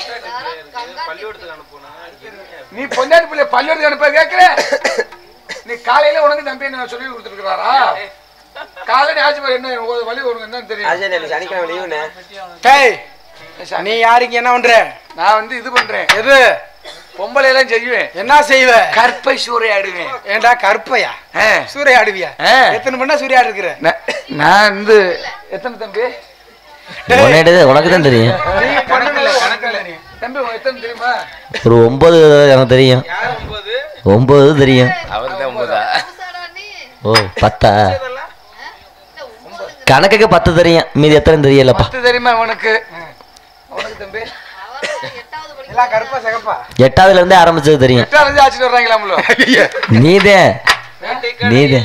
[SPEAKER 1] நீ பொஞ்சாதி பிள்ளை பள்ளியோடு அனுப்ப கேட்கிற நீ காலையில உனக்கு தம்பி என்ன சொல்லி கொடுத்துருக்காரா காலையில ஆச்சு பாரு என்ன ஒரு வழி உனக்கு என்னன்னு தெரியும்
[SPEAKER 4] சனிக்கிழமை லீவுண்ணே
[SPEAKER 2] டேய் நீ யாருக்கு என்ன பண்ற
[SPEAKER 1] நான் வந்து இது பண்றேன்
[SPEAKER 2] எது
[SPEAKER 1] பொம்பளை எல்லாம் செய்வேன்
[SPEAKER 2] என்ன செய்வ
[SPEAKER 1] கற்பை சூறையாடுவேன்
[SPEAKER 2] ஏண்டா கருப்பையா
[SPEAKER 1] ஆ.
[SPEAKER 2] சூறையாடுவியா
[SPEAKER 1] ஆ.
[SPEAKER 2] எத்தனை பண்ணா சூறையாடு இருக்கிற
[SPEAKER 1] நான்- நான் வந்து எத்தனை தம்பி
[SPEAKER 3] உன்னிட்ட உனக்கு தான் தெரியும்
[SPEAKER 1] தம்பி உனக்கு எத்தனை தெரியுமா
[SPEAKER 3] ஒரு ஒன்பது எனக்கு தெரியும் ஒன்பது தெரியும்
[SPEAKER 4] அவருக்கு தான் ஒன்பதா
[SPEAKER 3] ஓ பத்தா கணக்குக்கு பத்து தெரியும் மீதி எத்தனை தெரியலப்பா
[SPEAKER 1] பத்து தெரியுமா உனக்கு உனக்கு தம்பி
[SPEAKER 2] எல்லாம் கருப்பா சிகப்பா
[SPEAKER 3] எட்டாவதுல இருந்தே ஆரம்பிச்சது தெரியும்
[SPEAKER 1] எட்டாம் இருந்து ஆச்சுட்டு வர்றாங்களாம்ல
[SPEAKER 3] நீதே நீதே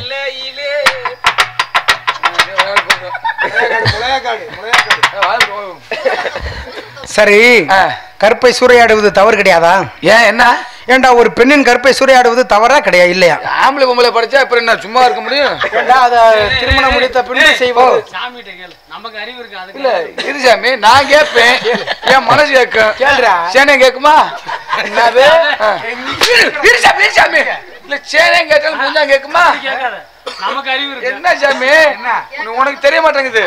[SPEAKER 2] சரி
[SPEAKER 1] ஆ.
[SPEAKER 2] கருப்பை சூறையாடுவது தவறு கிடையாதா
[SPEAKER 1] ஏன் என்ன
[SPEAKER 2] ஏண்டா ஒரு பெண்ணின் கருப்பை சூறையாடுவது தவறா கிடையாது இல்லையா
[SPEAKER 1] ஆம்பளை பொம்பளை படிச்சா அப்புறம் என்ன சும்மா இருக்க முடியும்
[SPEAKER 2] ஏண்டா அத திருமணம் முடித்த பின்பு செய்வோம்
[SPEAKER 6] சாமிகிட்ட கேளு நமக்கு அறிவு இருக்கு அதுக்கு
[SPEAKER 1] இல்ல இரு சாமி நான் கேட்பேன் என் மனசு கேட்கும்
[SPEAKER 2] கேளுடா.
[SPEAKER 1] சேனை கேக்குமா என்னது ஆ. இரு சாமி இரு சாமி இல்ல சேனை கேட்டாலும் முஞ்சா கேக்குமா
[SPEAKER 6] கேட்காத நமக்கு அறிவு இருக்கு
[SPEAKER 1] என்ன சாமி உனக்கு- உனக்கு தெரிய மாட்டேங்குது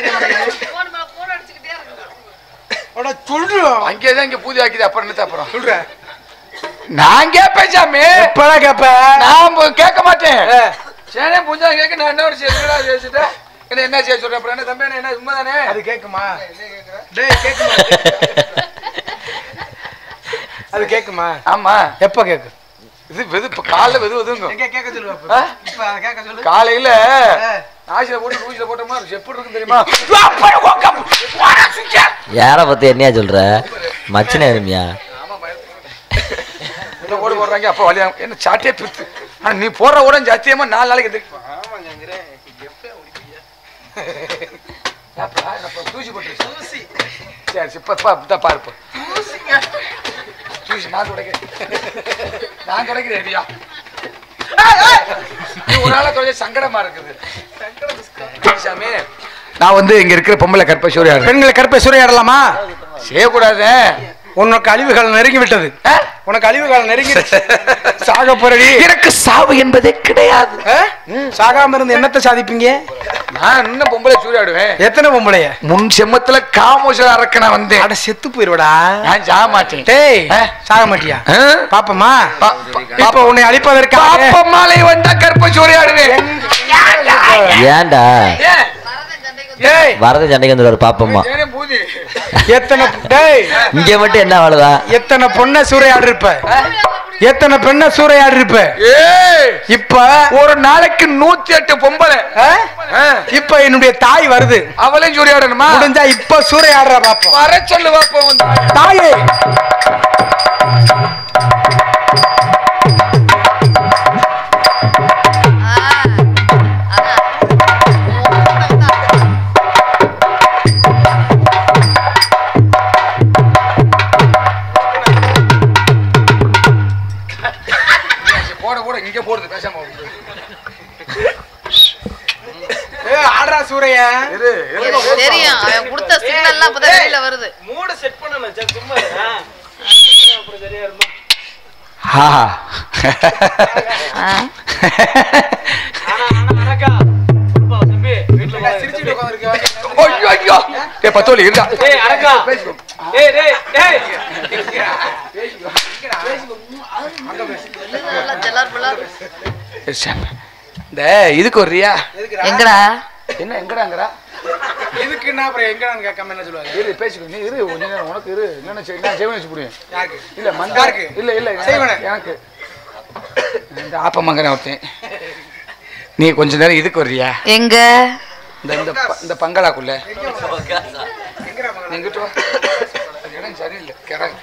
[SPEAKER 2] அட, சொல்றோம்
[SPEAKER 1] அங்கேயே தான் இங்க பூதி ஆக்கிது அப்புறம் என்னத்த அப்புறம்
[SPEAKER 2] சொல்றேன்
[SPEAKER 1] நான் கேட்பேன் சாமி
[SPEAKER 2] எப்படா கேப்ப
[SPEAKER 1] நான் போ- கேட்க மாட்டேன் சேனை பூஞ்சா கேட்க நான் என்ன ஒரு செய்யறா பேசிட்டேன் என்ன என்ன செய்ய சொல்றேன் அப்புறம் என்ன தம்பி என்ன சும்மா தானே
[SPEAKER 2] அது கேக்குமா டேய் கேக்குமா அது கேக்குமா
[SPEAKER 1] ஆமா
[SPEAKER 2] எப்ப கேக்கு
[SPEAKER 1] இது வெது இப்ப காலைல வெது வெதுங்க
[SPEAKER 2] எங்க கேட்க சொல்லு அப்ப.
[SPEAKER 1] ஆ?
[SPEAKER 2] இப்ப அதை கேட்க சொல்லு
[SPEAKER 1] காலையில
[SPEAKER 2] ஆ.
[SPEAKER 1] ஆசில போட்டு ஊசில போட்டோமா எப்படி இருக்கும் தெரியுமா
[SPEAKER 3] யார பத்தி என்னையா சொல்ற மச்சனே இருமியா
[SPEAKER 1] என்ன ஓடு போடுறாங்க அப்ப வழியா என்ன சாட்டே பித்து ஆனா நீ போடுற கூட சத்தியமா நாலு நாளைக்கு எந்திரிக்கும் ஏப்பா, என்னப்பா, தூசி போட்டு தூசி சரி சரி, இப்ப இப்ப இப்ப பாரு இப்ப. தூசி நான் துடைக்கிறேன் நான் துடைக்கிறேன் ஐயா நீ ஒரு நாளா கொஞ்சம் சங்கடமா இருக்குது சாமி நான் வந்து இங்க இருக்கிற பொம்பளை கற்பசூரியா
[SPEAKER 2] பெண்களை கருப்பை சூறையாடலாமா
[SPEAKER 1] செய்யக்கூடாது
[SPEAKER 2] உனக்கு அழிவுகள் நெருங்கி விட்டது
[SPEAKER 1] ஆ?
[SPEAKER 7] உனக்கு அழிவு காலம் நெருங்கிடுச்சு சாக போறடி
[SPEAKER 1] எனக்கு சாவு என்பதே கிடையாது
[SPEAKER 7] ஆ? சாகாம இருந்து என்னத்தை சாதிப்பீங்க
[SPEAKER 1] நான் இன்னும் பொம்பளை சூறாடுவேன்
[SPEAKER 7] எத்தனை பொம்பளைய
[SPEAKER 1] முன் செம்மத்துல காமோச அரக்கன வந்தேன்
[SPEAKER 7] அட செத்து போயிருவடா
[SPEAKER 1] நான் ஜா மாட்டேன்
[SPEAKER 7] டேய்
[SPEAKER 1] ஆ?
[SPEAKER 7] சாக மாட்டியா
[SPEAKER 1] ஆ?
[SPEAKER 7] பாப்பமா
[SPEAKER 1] பா-
[SPEAKER 7] இப்ப உன்னை அழிப்பதற்காக
[SPEAKER 1] பாப்பம்மாலை வந்தா கற்ப சூறையாடுவேன்
[SPEAKER 3] ஏன்டா
[SPEAKER 7] டேய்
[SPEAKER 3] வரத சண்டைக்கு வந்துடுவாரு பாப்பம்மா
[SPEAKER 1] ஏனே பூதி
[SPEAKER 7] எத்தனை டேய்
[SPEAKER 3] இங்க மட்டும் என்ன அவ்வளவுதான்
[SPEAKER 7] எத்தனை பொண்ண சூறையாடு இருப்ப எத்தனை பெண்ண சூறையாடு இருப்ப
[SPEAKER 1] ஏய்
[SPEAKER 7] இப்ப
[SPEAKER 1] ஒரு நாளைக்கு நூத்தி எட்டு பொம்பளை
[SPEAKER 7] ஆ?
[SPEAKER 1] ஆ,
[SPEAKER 7] இப்ப என்னுடைய தாய் வருது
[SPEAKER 1] அவளையும் சூறையாடணுமா
[SPEAKER 7] முடிஞ்சா இப்ப சூறையாடுற பாப்போம்
[SPEAKER 1] வர சொல்லு பாப்போம் வந்து
[SPEAKER 7] தாயே
[SPEAKER 1] போட போட இங்க போடுது பேசாம வந்து.
[SPEAKER 7] ஏ ஆடுறா சூறைய
[SPEAKER 1] இரு, இரு.
[SPEAKER 5] எனக்கு தெரியும் அவன் கொடுத்த சிக்னல்லாம் அப்பதான் வெளியில வருது
[SPEAKER 6] மூட செட் பண்ணணும் சார் சும்மா இரு. ஆ. அப்புறம் சரியா இருக்கும்
[SPEAKER 1] ஆஹா.
[SPEAKER 5] ஆ?
[SPEAKER 6] ஆனா ஆனா அனக்கா அப்பா, தம்பி வீட்டுல வா.
[SPEAKER 1] ஐயோ ஐயோ ஏ பத்தோலி இருக்கா
[SPEAKER 6] டேய் அனக்கா டேய் டேய் டேய்
[SPEAKER 5] நல்லா ஜல்லார் புல்லார்.
[SPEAKER 1] இந்த இதுக்கு ஒரு ரியா
[SPEAKER 5] எங்கடா
[SPEAKER 1] என்ன எங்கடாங்கடா
[SPEAKER 7] இதுக்கு என்ன அப்புறம் எங்கன்னு கேட்காம என்ன சொல்லுவாங்க
[SPEAKER 1] இரு பேசிக்கோ நீ இரு கொஞ்ச நேரம் உனக்கு இரு என்ன செய் நான் செய்வன வச்சு புரியும்
[SPEAKER 7] யாருக்கு
[SPEAKER 1] இல்ல மந்தா
[SPEAKER 7] யாருக்கு?
[SPEAKER 1] இல்ல இல்ல
[SPEAKER 7] செய்வனே.
[SPEAKER 1] எனக்கு இந்த ஆப்ப மங்கன ஒருத்தன் நீ கொஞ்ச நேரம் இதுக்கு வர்றியா
[SPEAKER 5] எங்க
[SPEAKER 1] இந்த இந்த ப- இந்த பங்களாக்குள்ள எங்கிட்ட வா அது இடம் சரியில்லை கிடங்கு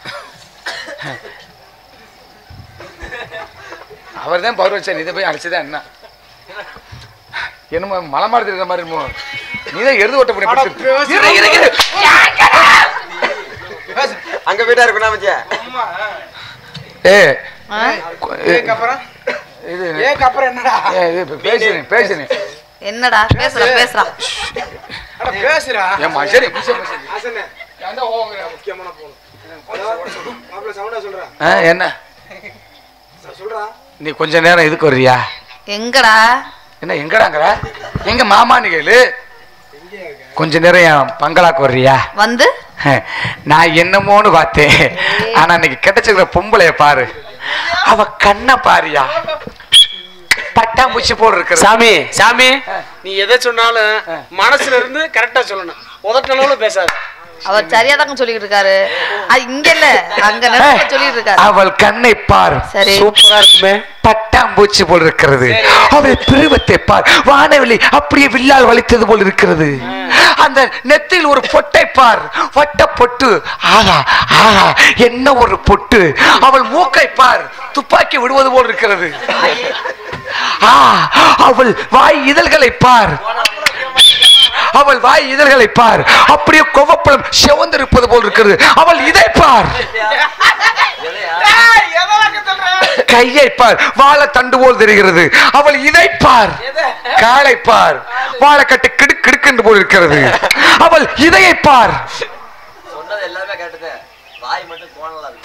[SPEAKER 1] அவர் தான் பவர் வச்சார் இதை போய் அடிச்சுதான் என்ன என்னமோ மலை மாறுது இருக்கிற மாதிரி என்னமோ நீ தான் எருது ஓட்ட
[SPEAKER 7] அட, பேசு.
[SPEAKER 1] முடியும்
[SPEAKER 2] அங்க போயிட்டா இருக்கணும் அமைச்சா
[SPEAKER 1] ஏ
[SPEAKER 5] ஆ?
[SPEAKER 7] ஏக்கு அப்புறம்
[SPEAKER 1] இது
[SPEAKER 7] ஏக்கு அப்புறம் என்னடா
[SPEAKER 1] ஏ, இது பேசுறேன் பேசுறேன்
[SPEAKER 5] என்னடா பேசுறா பேசுறா
[SPEAKER 7] அட பேசுறா
[SPEAKER 1] ஏம்மா சரி
[SPEAKER 7] ஆசனே
[SPEAKER 1] அந்த ஓங்குற.
[SPEAKER 7] முக்கியமான போன் மாப்பிள்ள சவுண்டா சொல்றா
[SPEAKER 1] ஆ, என்ன
[SPEAKER 7] சொல்றா
[SPEAKER 1] நீ கொஞ்ச நேரம் இதுக்கு வர்றியா
[SPEAKER 5] எங்கடா
[SPEAKER 1] என்ன எங்கடாங்கிற எங்க மாமான்னு கேளு கொஞ்ச நேரம் என் பங்களாக்கு வர்றியா
[SPEAKER 5] வந்து
[SPEAKER 1] நான் என்னமோன்னு பார்த்தேன் ஆனா இன்னைக்கு கிடைச்சிருக்கிற பொம்பளைய பாரு அவ கண்ணை பாரியா பட்டாம்பூச்சி போல் இருக்கிற
[SPEAKER 6] சாமி சாமி நீ எதை சொன்னாலும் மனசுல இருந்து கரெக்டா சொல்லணும் உதட்டளவுல பேசாது
[SPEAKER 5] அவர் சரியா தாங்க சொல்லிட்டு இருக்காரு அது இங்க இல்ல அங்க நடுவுல சொல்லிட்டு இருக்காரு
[SPEAKER 1] அவள் கண்ணை பார்
[SPEAKER 5] சரி
[SPEAKER 6] சூப்பரா இருக்குமே
[SPEAKER 1] பட்டாம்பூச்சி போல் இருக்கிறது அவள் பிருவத்தை பார் வானவெளி அப்படியே வில்லால் வலித்தது போல் இருக்கிறது அந்த நெத்தியில் ஒரு பொட்டை பார் வட்ட பொட்டு ஆகா ஆகா என்ன ஒரு பொட்டு அவள் மூக்கை பார் துப்பாக்கி விடுவது போல் இருக்கிறது ஆ அவள் வாய் இதழ்களை பார் அவள் வாய் இதழ்களை பார் அப்படியே கோவப்பழம் செவந்திருப்பது போல் இருக்கிறது அவள் இதை பார் கையை பார் வாழை தண்டு போல் தெரிகிறது அவள் இதை பார் காலை பார் வாழைக்கட்டு கிடு கிடுக்கென்று போல் இருக்கிறது அவள் இதையை பார்
[SPEAKER 3] சொன்னது எல்லாமே கேட்டது வாய் மட்டும் கோணலா இருக்கு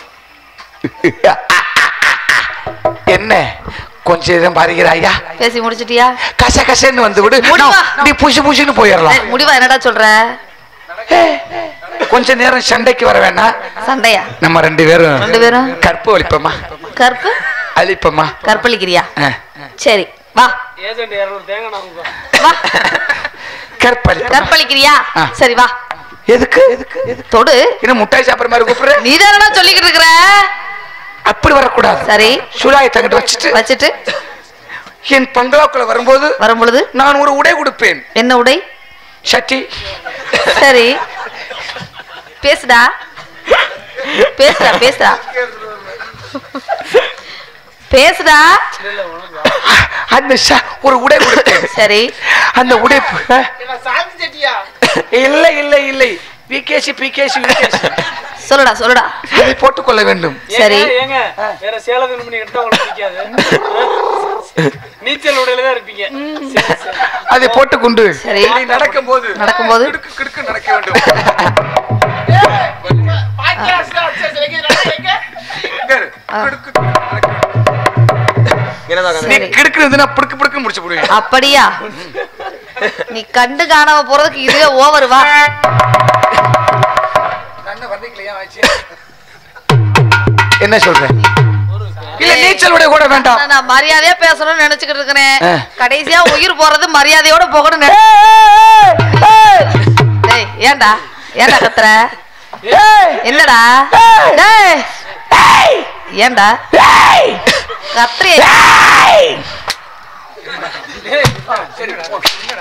[SPEAKER 1] என்ன கொஞ்ச நேரம் பாருகிறாயா
[SPEAKER 5] பேசி முடிச்சிட்டியா
[SPEAKER 1] கச கசன்னு வந்து விடு
[SPEAKER 5] முடிவா.
[SPEAKER 1] நான் நீ புஷு புஷுன்னு போயிடலாம்
[SPEAKER 5] ஏய், முடிவா என்னடா சொல்ற
[SPEAKER 1] கொஞ்ச நேரம் சண்டைக்கு வர வேணாம்
[SPEAKER 5] சண்டையா
[SPEAKER 1] நம்ம ரெண்டு பேரும்
[SPEAKER 5] ரெண்டு பேரும்
[SPEAKER 1] கற்பு அளிப்போமா
[SPEAKER 5] கற்பு
[SPEAKER 1] அளிப்போமா
[SPEAKER 5] கற்பழிக்கிறியா
[SPEAKER 1] ஆ.
[SPEAKER 5] சரி வா
[SPEAKER 6] ஏஜென்ட் இரநூறு தேங்காய் நான்
[SPEAKER 5] வா
[SPEAKER 1] கற்பழி
[SPEAKER 5] கற்பழிக்கிறியா
[SPEAKER 1] ஆ.
[SPEAKER 5] சரி வா
[SPEAKER 1] எதுக்கு எதுக்கு எதுக்கு
[SPEAKER 5] தொடு
[SPEAKER 1] இன்னும் முட்டாய் சாப்பிடுற மாதிரி கூப்பிடுற
[SPEAKER 5] நீ தானடா சொல்லிக்கிட்டு இருக்கிற
[SPEAKER 1] அப்படி வரக்கூடாது
[SPEAKER 5] சரி
[SPEAKER 1] சுலாயை தங்கிட்டு வச்சுட்டு
[SPEAKER 5] வச்சுட்டு
[SPEAKER 1] என் பங்களாக்குள்ள வரும்போது
[SPEAKER 5] வரும் பொழுது
[SPEAKER 1] நான் ஒரு உடை கொடுப்பேன்
[SPEAKER 5] என்ன உடை
[SPEAKER 1] சட்டி
[SPEAKER 5] சரி பேசுடா பேசுடா பேசுடா பேசுடா
[SPEAKER 1] அந்த ச- ஒரு உடை கொடுப்பேன்
[SPEAKER 5] சரி
[SPEAKER 1] அந்த உடை ப-
[SPEAKER 6] சாந்தி செட்டியா
[SPEAKER 1] இல்லை இல்லை இல்லை பிகேசி பிகேசி
[SPEAKER 5] சொல்லுடா சொல்லுடா
[SPEAKER 1] அதை போட்டுக்கொள்ள வேண்டும்
[SPEAKER 5] சரி.
[SPEAKER 6] ஏங்க வேற சேலை துணி எடுத்தா உங்களுக்கு பிடிக்காது நீச்சல் உடையில தான் இருப்பீங்க சரி, சரி.
[SPEAKER 1] அதை போட்டுக்கொண்டு
[SPEAKER 5] சரி.
[SPEAKER 1] நீ நடக்கும் போது
[SPEAKER 5] நடக்கும்போது?
[SPEAKER 1] கிடுக்கு கிடுக்கு நடக்க வேண்டும் இங்க, நீ
[SPEAKER 5] சரி.
[SPEAKER 1] கிடுக்குறதுன்னா புடுக்கு புடுக்கு முடிச்சு போடுவேன்
[SPEAKER 5] அப்படியா நீ கண்டு காணாம போறதுக்கு இதுவே ஓவர் வா
[SPEAKER 1] கண்ணை வர்ணிக்கலையா ஆச்சு என்ன சொல்றேன் இல்ல
[SPEAKER 5] ஏய்.
[SPEAKER 1] நீச்சல் உடைய கூட வேண்டாம்
[SPEAKER 5] நான் நான் மரியாதையா பேசணும்னு நினைச்சுக்கிட்டு இருக்கிறேன்
[SPEAKER 1] ஆ.
[SPEAKER 5] கடைசியா உயிர் போறது மரியாதையோட போகணும் டேய் ஏன்டா ஏன்டா கத்துற என்னடா டேய் ஏன்டா கத்துறிய
[SPEAKER 1] சரி போ.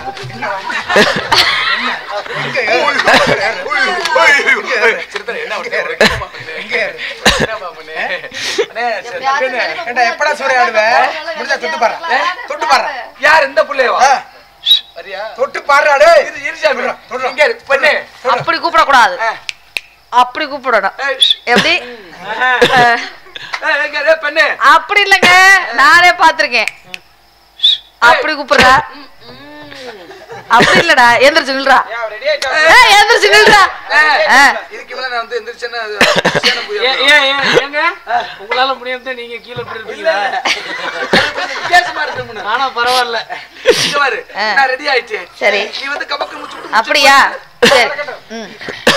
[SPEAKER 1] சிறுத்தை, என்ன பண்ணுற? என்னப்பா பண்ணு? அண்ணே, சரி, தம்பிண்ணே.
[SPEAKER 7] ஏண்டா எப்படா சூறைய ஆடுவ முடிஞ்சா தொட்டு பாரு தொட்டு பாரு
[SPEAKER 1] யார் இந்த புள்ளையவா
[SPEAKER 7] ஆ.
[SPEAKER 1] வரியா
[SPEAKER 7] தொட்டு பாரு அடே
[SPEAKER 1] இரு, இரு சாமி. இங்க இரு, பண்ணு.
[SPEAKER 5] அப்படி கூப்பிடக்கூடாது
[SPEAKER 1] ஆ.
[SPEAKER 5] அப்படி கூப்பிடணும்
[SPEAKER 1] ஏய், ஷ்.
[SPEAKER 5] எப்படி அஹ்,
[SPEAKER 1] ஏய், இங்க இரு, பண்ணு.
[SPEAKER 5] அப்படி இல்லைங்க நானே பாத்திருக்கேன் அப்படி கூப்பிடுற அப்படி இல்லடா எந்திரிச்சு நில்றா ஏய், எந்திரிச்சு நில்றா
[SPEAKER 1] ஏய்,
[SPEAKER 5] ஆ.
[SPEAKER 1] இதுக்கு மேல நான் வந்து எந்திரிச்சேன்னா அது சேனை போய்
[SPEAKER 6] ஏன் ஏன் ஏன் ஏங்க உங்களால முடியாம தான் நீங்க கீழே இப்படி இருப்பீங்களா
[SPEAKER 1] வித்தியாசமா இருக்கும்னு.
[SPEAKER 6] ஆனா பரவாயில்ல
[SPEAKER 1] இங்க பாரு,
[SPEAKER 5] ஆ.
[SPEAKER 1] நான் ரெடி ஆயிட்டேன்
[SPEAKER 5] சரி
[SPEAKER 1] நீ வந்து கபக்கு முடிச்சு விட்டு
[SPEAKER 5] அப்படியா சரி ம்.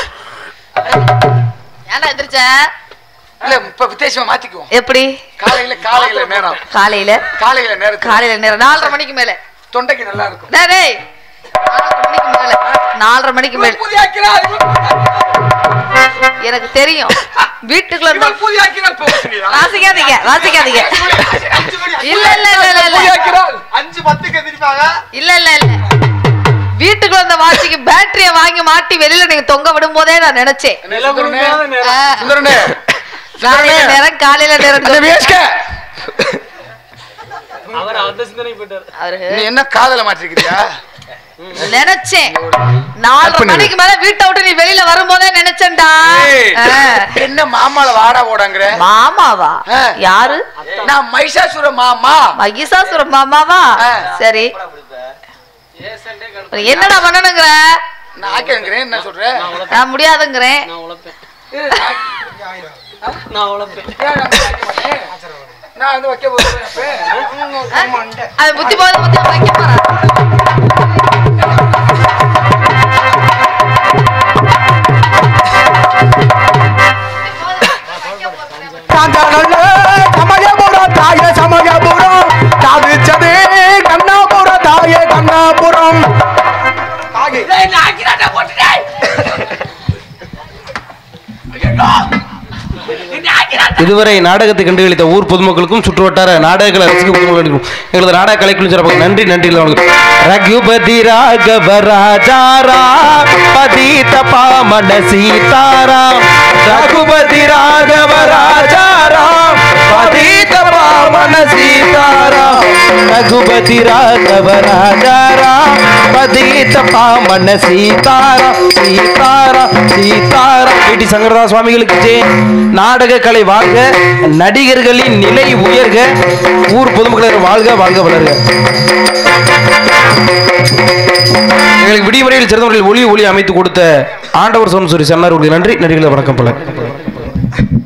[SPEAKER 5] ஏன்டா எந்திரிச்ச
[SPEAKER 1] இல்ல இப்ப வித்தியாசமா மாத்திக்குவோம்
[SPEAKER 5] எப்படி
[SPEAKER 1] காலையில காலையில நேரம்
[SPEAKER 5] காலையில
[SPEAKER 1] காலையில நேரத்துல
[SPEAKER 5] காலையில நேரம் நாலரை மணிக்கு மேல
[SPEAKER 1] தொண்டைக்கு நல்லா இருக்கும்
[SPEAKER 5] டேய், டேய் நாலரை மணிக்கு மேல நாலரை மணிக்கு மேல
[SPEAKER 1] இவன் புதியாக்கிறார், இவன்
[SPEAKER 5] எனக்கு தெரியும் வீட்டுக்குள்ள
[SPEAKER 1] இவன்
[SPEAKER 5] இருந்தா
[SPEAKER 1] புதியாக்கிறார் போகிறீங்களா?
[SPEAKER 5] வாசிக்காதீங்க வாசிக்காதீங்க இல்ல இல்ல இல்ல இல்ல இல்ல
[SPEAKER 1] புதியாக்கிறார்.
[SPEAKER 7] அஞ்சு பத்துக்கு எதிர்ப்பாங்க
[SPEAKER 5] இல்ல இல்ல இல்ல வீட்டுக்குள்ள இந்த வாட்சிக்கு பேட்டரிய வாங்கி மாட்டி வெளியில நீங்க தொங்க விடும் போதே நான் நினைச்சேன்
[SPEAKER 6] நில கொடுக்காத
[SPEAKER 5] ஆ,
[SPEAKER 6] நேரம்
[SPEAKER 1] சுந்தரனே,
[SPEAKER 5] காலையில நேரம் காலையில நேரம்
[SPEAKER 1] அந்த வேஷ்க,
[SPEAKER 6] அவர் அந்த சிந்தனை போயிட்டாரு
[SPEAKER 5] அவரு
[SPEAKER 1] நீ என்ன காதல மாட்டிருக்கிறியா
[SPEAKER 5] நினைச்சேன் நாலரை
[SPEAKER 1] பண்ணு.
[SPEAKER 5] மணிக்கு மேல வீட்டை விட்டு நீ வெளியில வரும்போதே நினைச்சேன்டா
[SPEAKER 1] ஏய்,
[SPEAKER 5] ஆ.
[SPEAKER 1] என்ன மாமால வாடா ஓடாங்கிற
[SPEAKER 5] மாமாவா
[SPEAKER 1] ஆ.
[SPEAKER 5] யாரு
[SPEAKER 1] நான் மைசாசுர மாமா
[SPEAKER 5] மகிஷாசுரம் மாமாவா
[SPEAKER 1] ஆ.
[SPEAKER 5] சரி என்னடா பண்ணணுங்கிற
[SPEAKER 1] நான் ஆக்கிறேன் என்ன சொல்ற
[SPEAKER 5] நான் முடியாதுங்கிறேன்
[SPEAKER 6] நான் உழைப்பேன் நான் உழைப்பேன்
[SPEAKER 1] ஏன் நான் வந்து வைக்க மாட்டேன்? நான் வந்து வைக்க போறேன் அப்ப.
[SPEAKER 5] அது புத்தி போத புத்தி வைக்க போறேன்
[SPEAKER 7] சமயபுரம் தாய சமயபுரம் சாதிச்சதே கண்ணாபுரம் தாய கண்ணாபுரம் தாயே
[SPEAKER 8] இதுவரை நாடகத்தை கண்டுகளித்த ஊர் பொதுமக்களுக்கும் சுற்றுவட்டார நாடகங்களை ரசிக்க பொதுமக்களுக்கும் எங்களது நாடக கலைக்குழு சிறப்பாக நன்றி நன்றி ரகுபதி ராகவ ராஜாரா பதித பாமன சீதாராம் ரகுபதி ராகவ ராஜாராம் பதித பாமன சீதாராம் ரகுபதி ராகவ ராஜாராம் பதித பாமன சீதாராம் சீதாராம் சீதாராம் டி சங்கரதாஸ் சுவாமிகளுக்கு ஜெய். நாடக கலை வாழ்க நடிகர்களின் நிலை உயர்க ஊர் பொதுமக்கள் வாழ்க வாழ்க வளர்க எங்களுக்கு விடிமுறையில் சிறந்த முறையில் ஒளி ஒளி அமைத்து கொடுத்த ஆண்டவர் சோமசூரி சன்னார் நன்றி நன்றிகளை வணக்கம் பல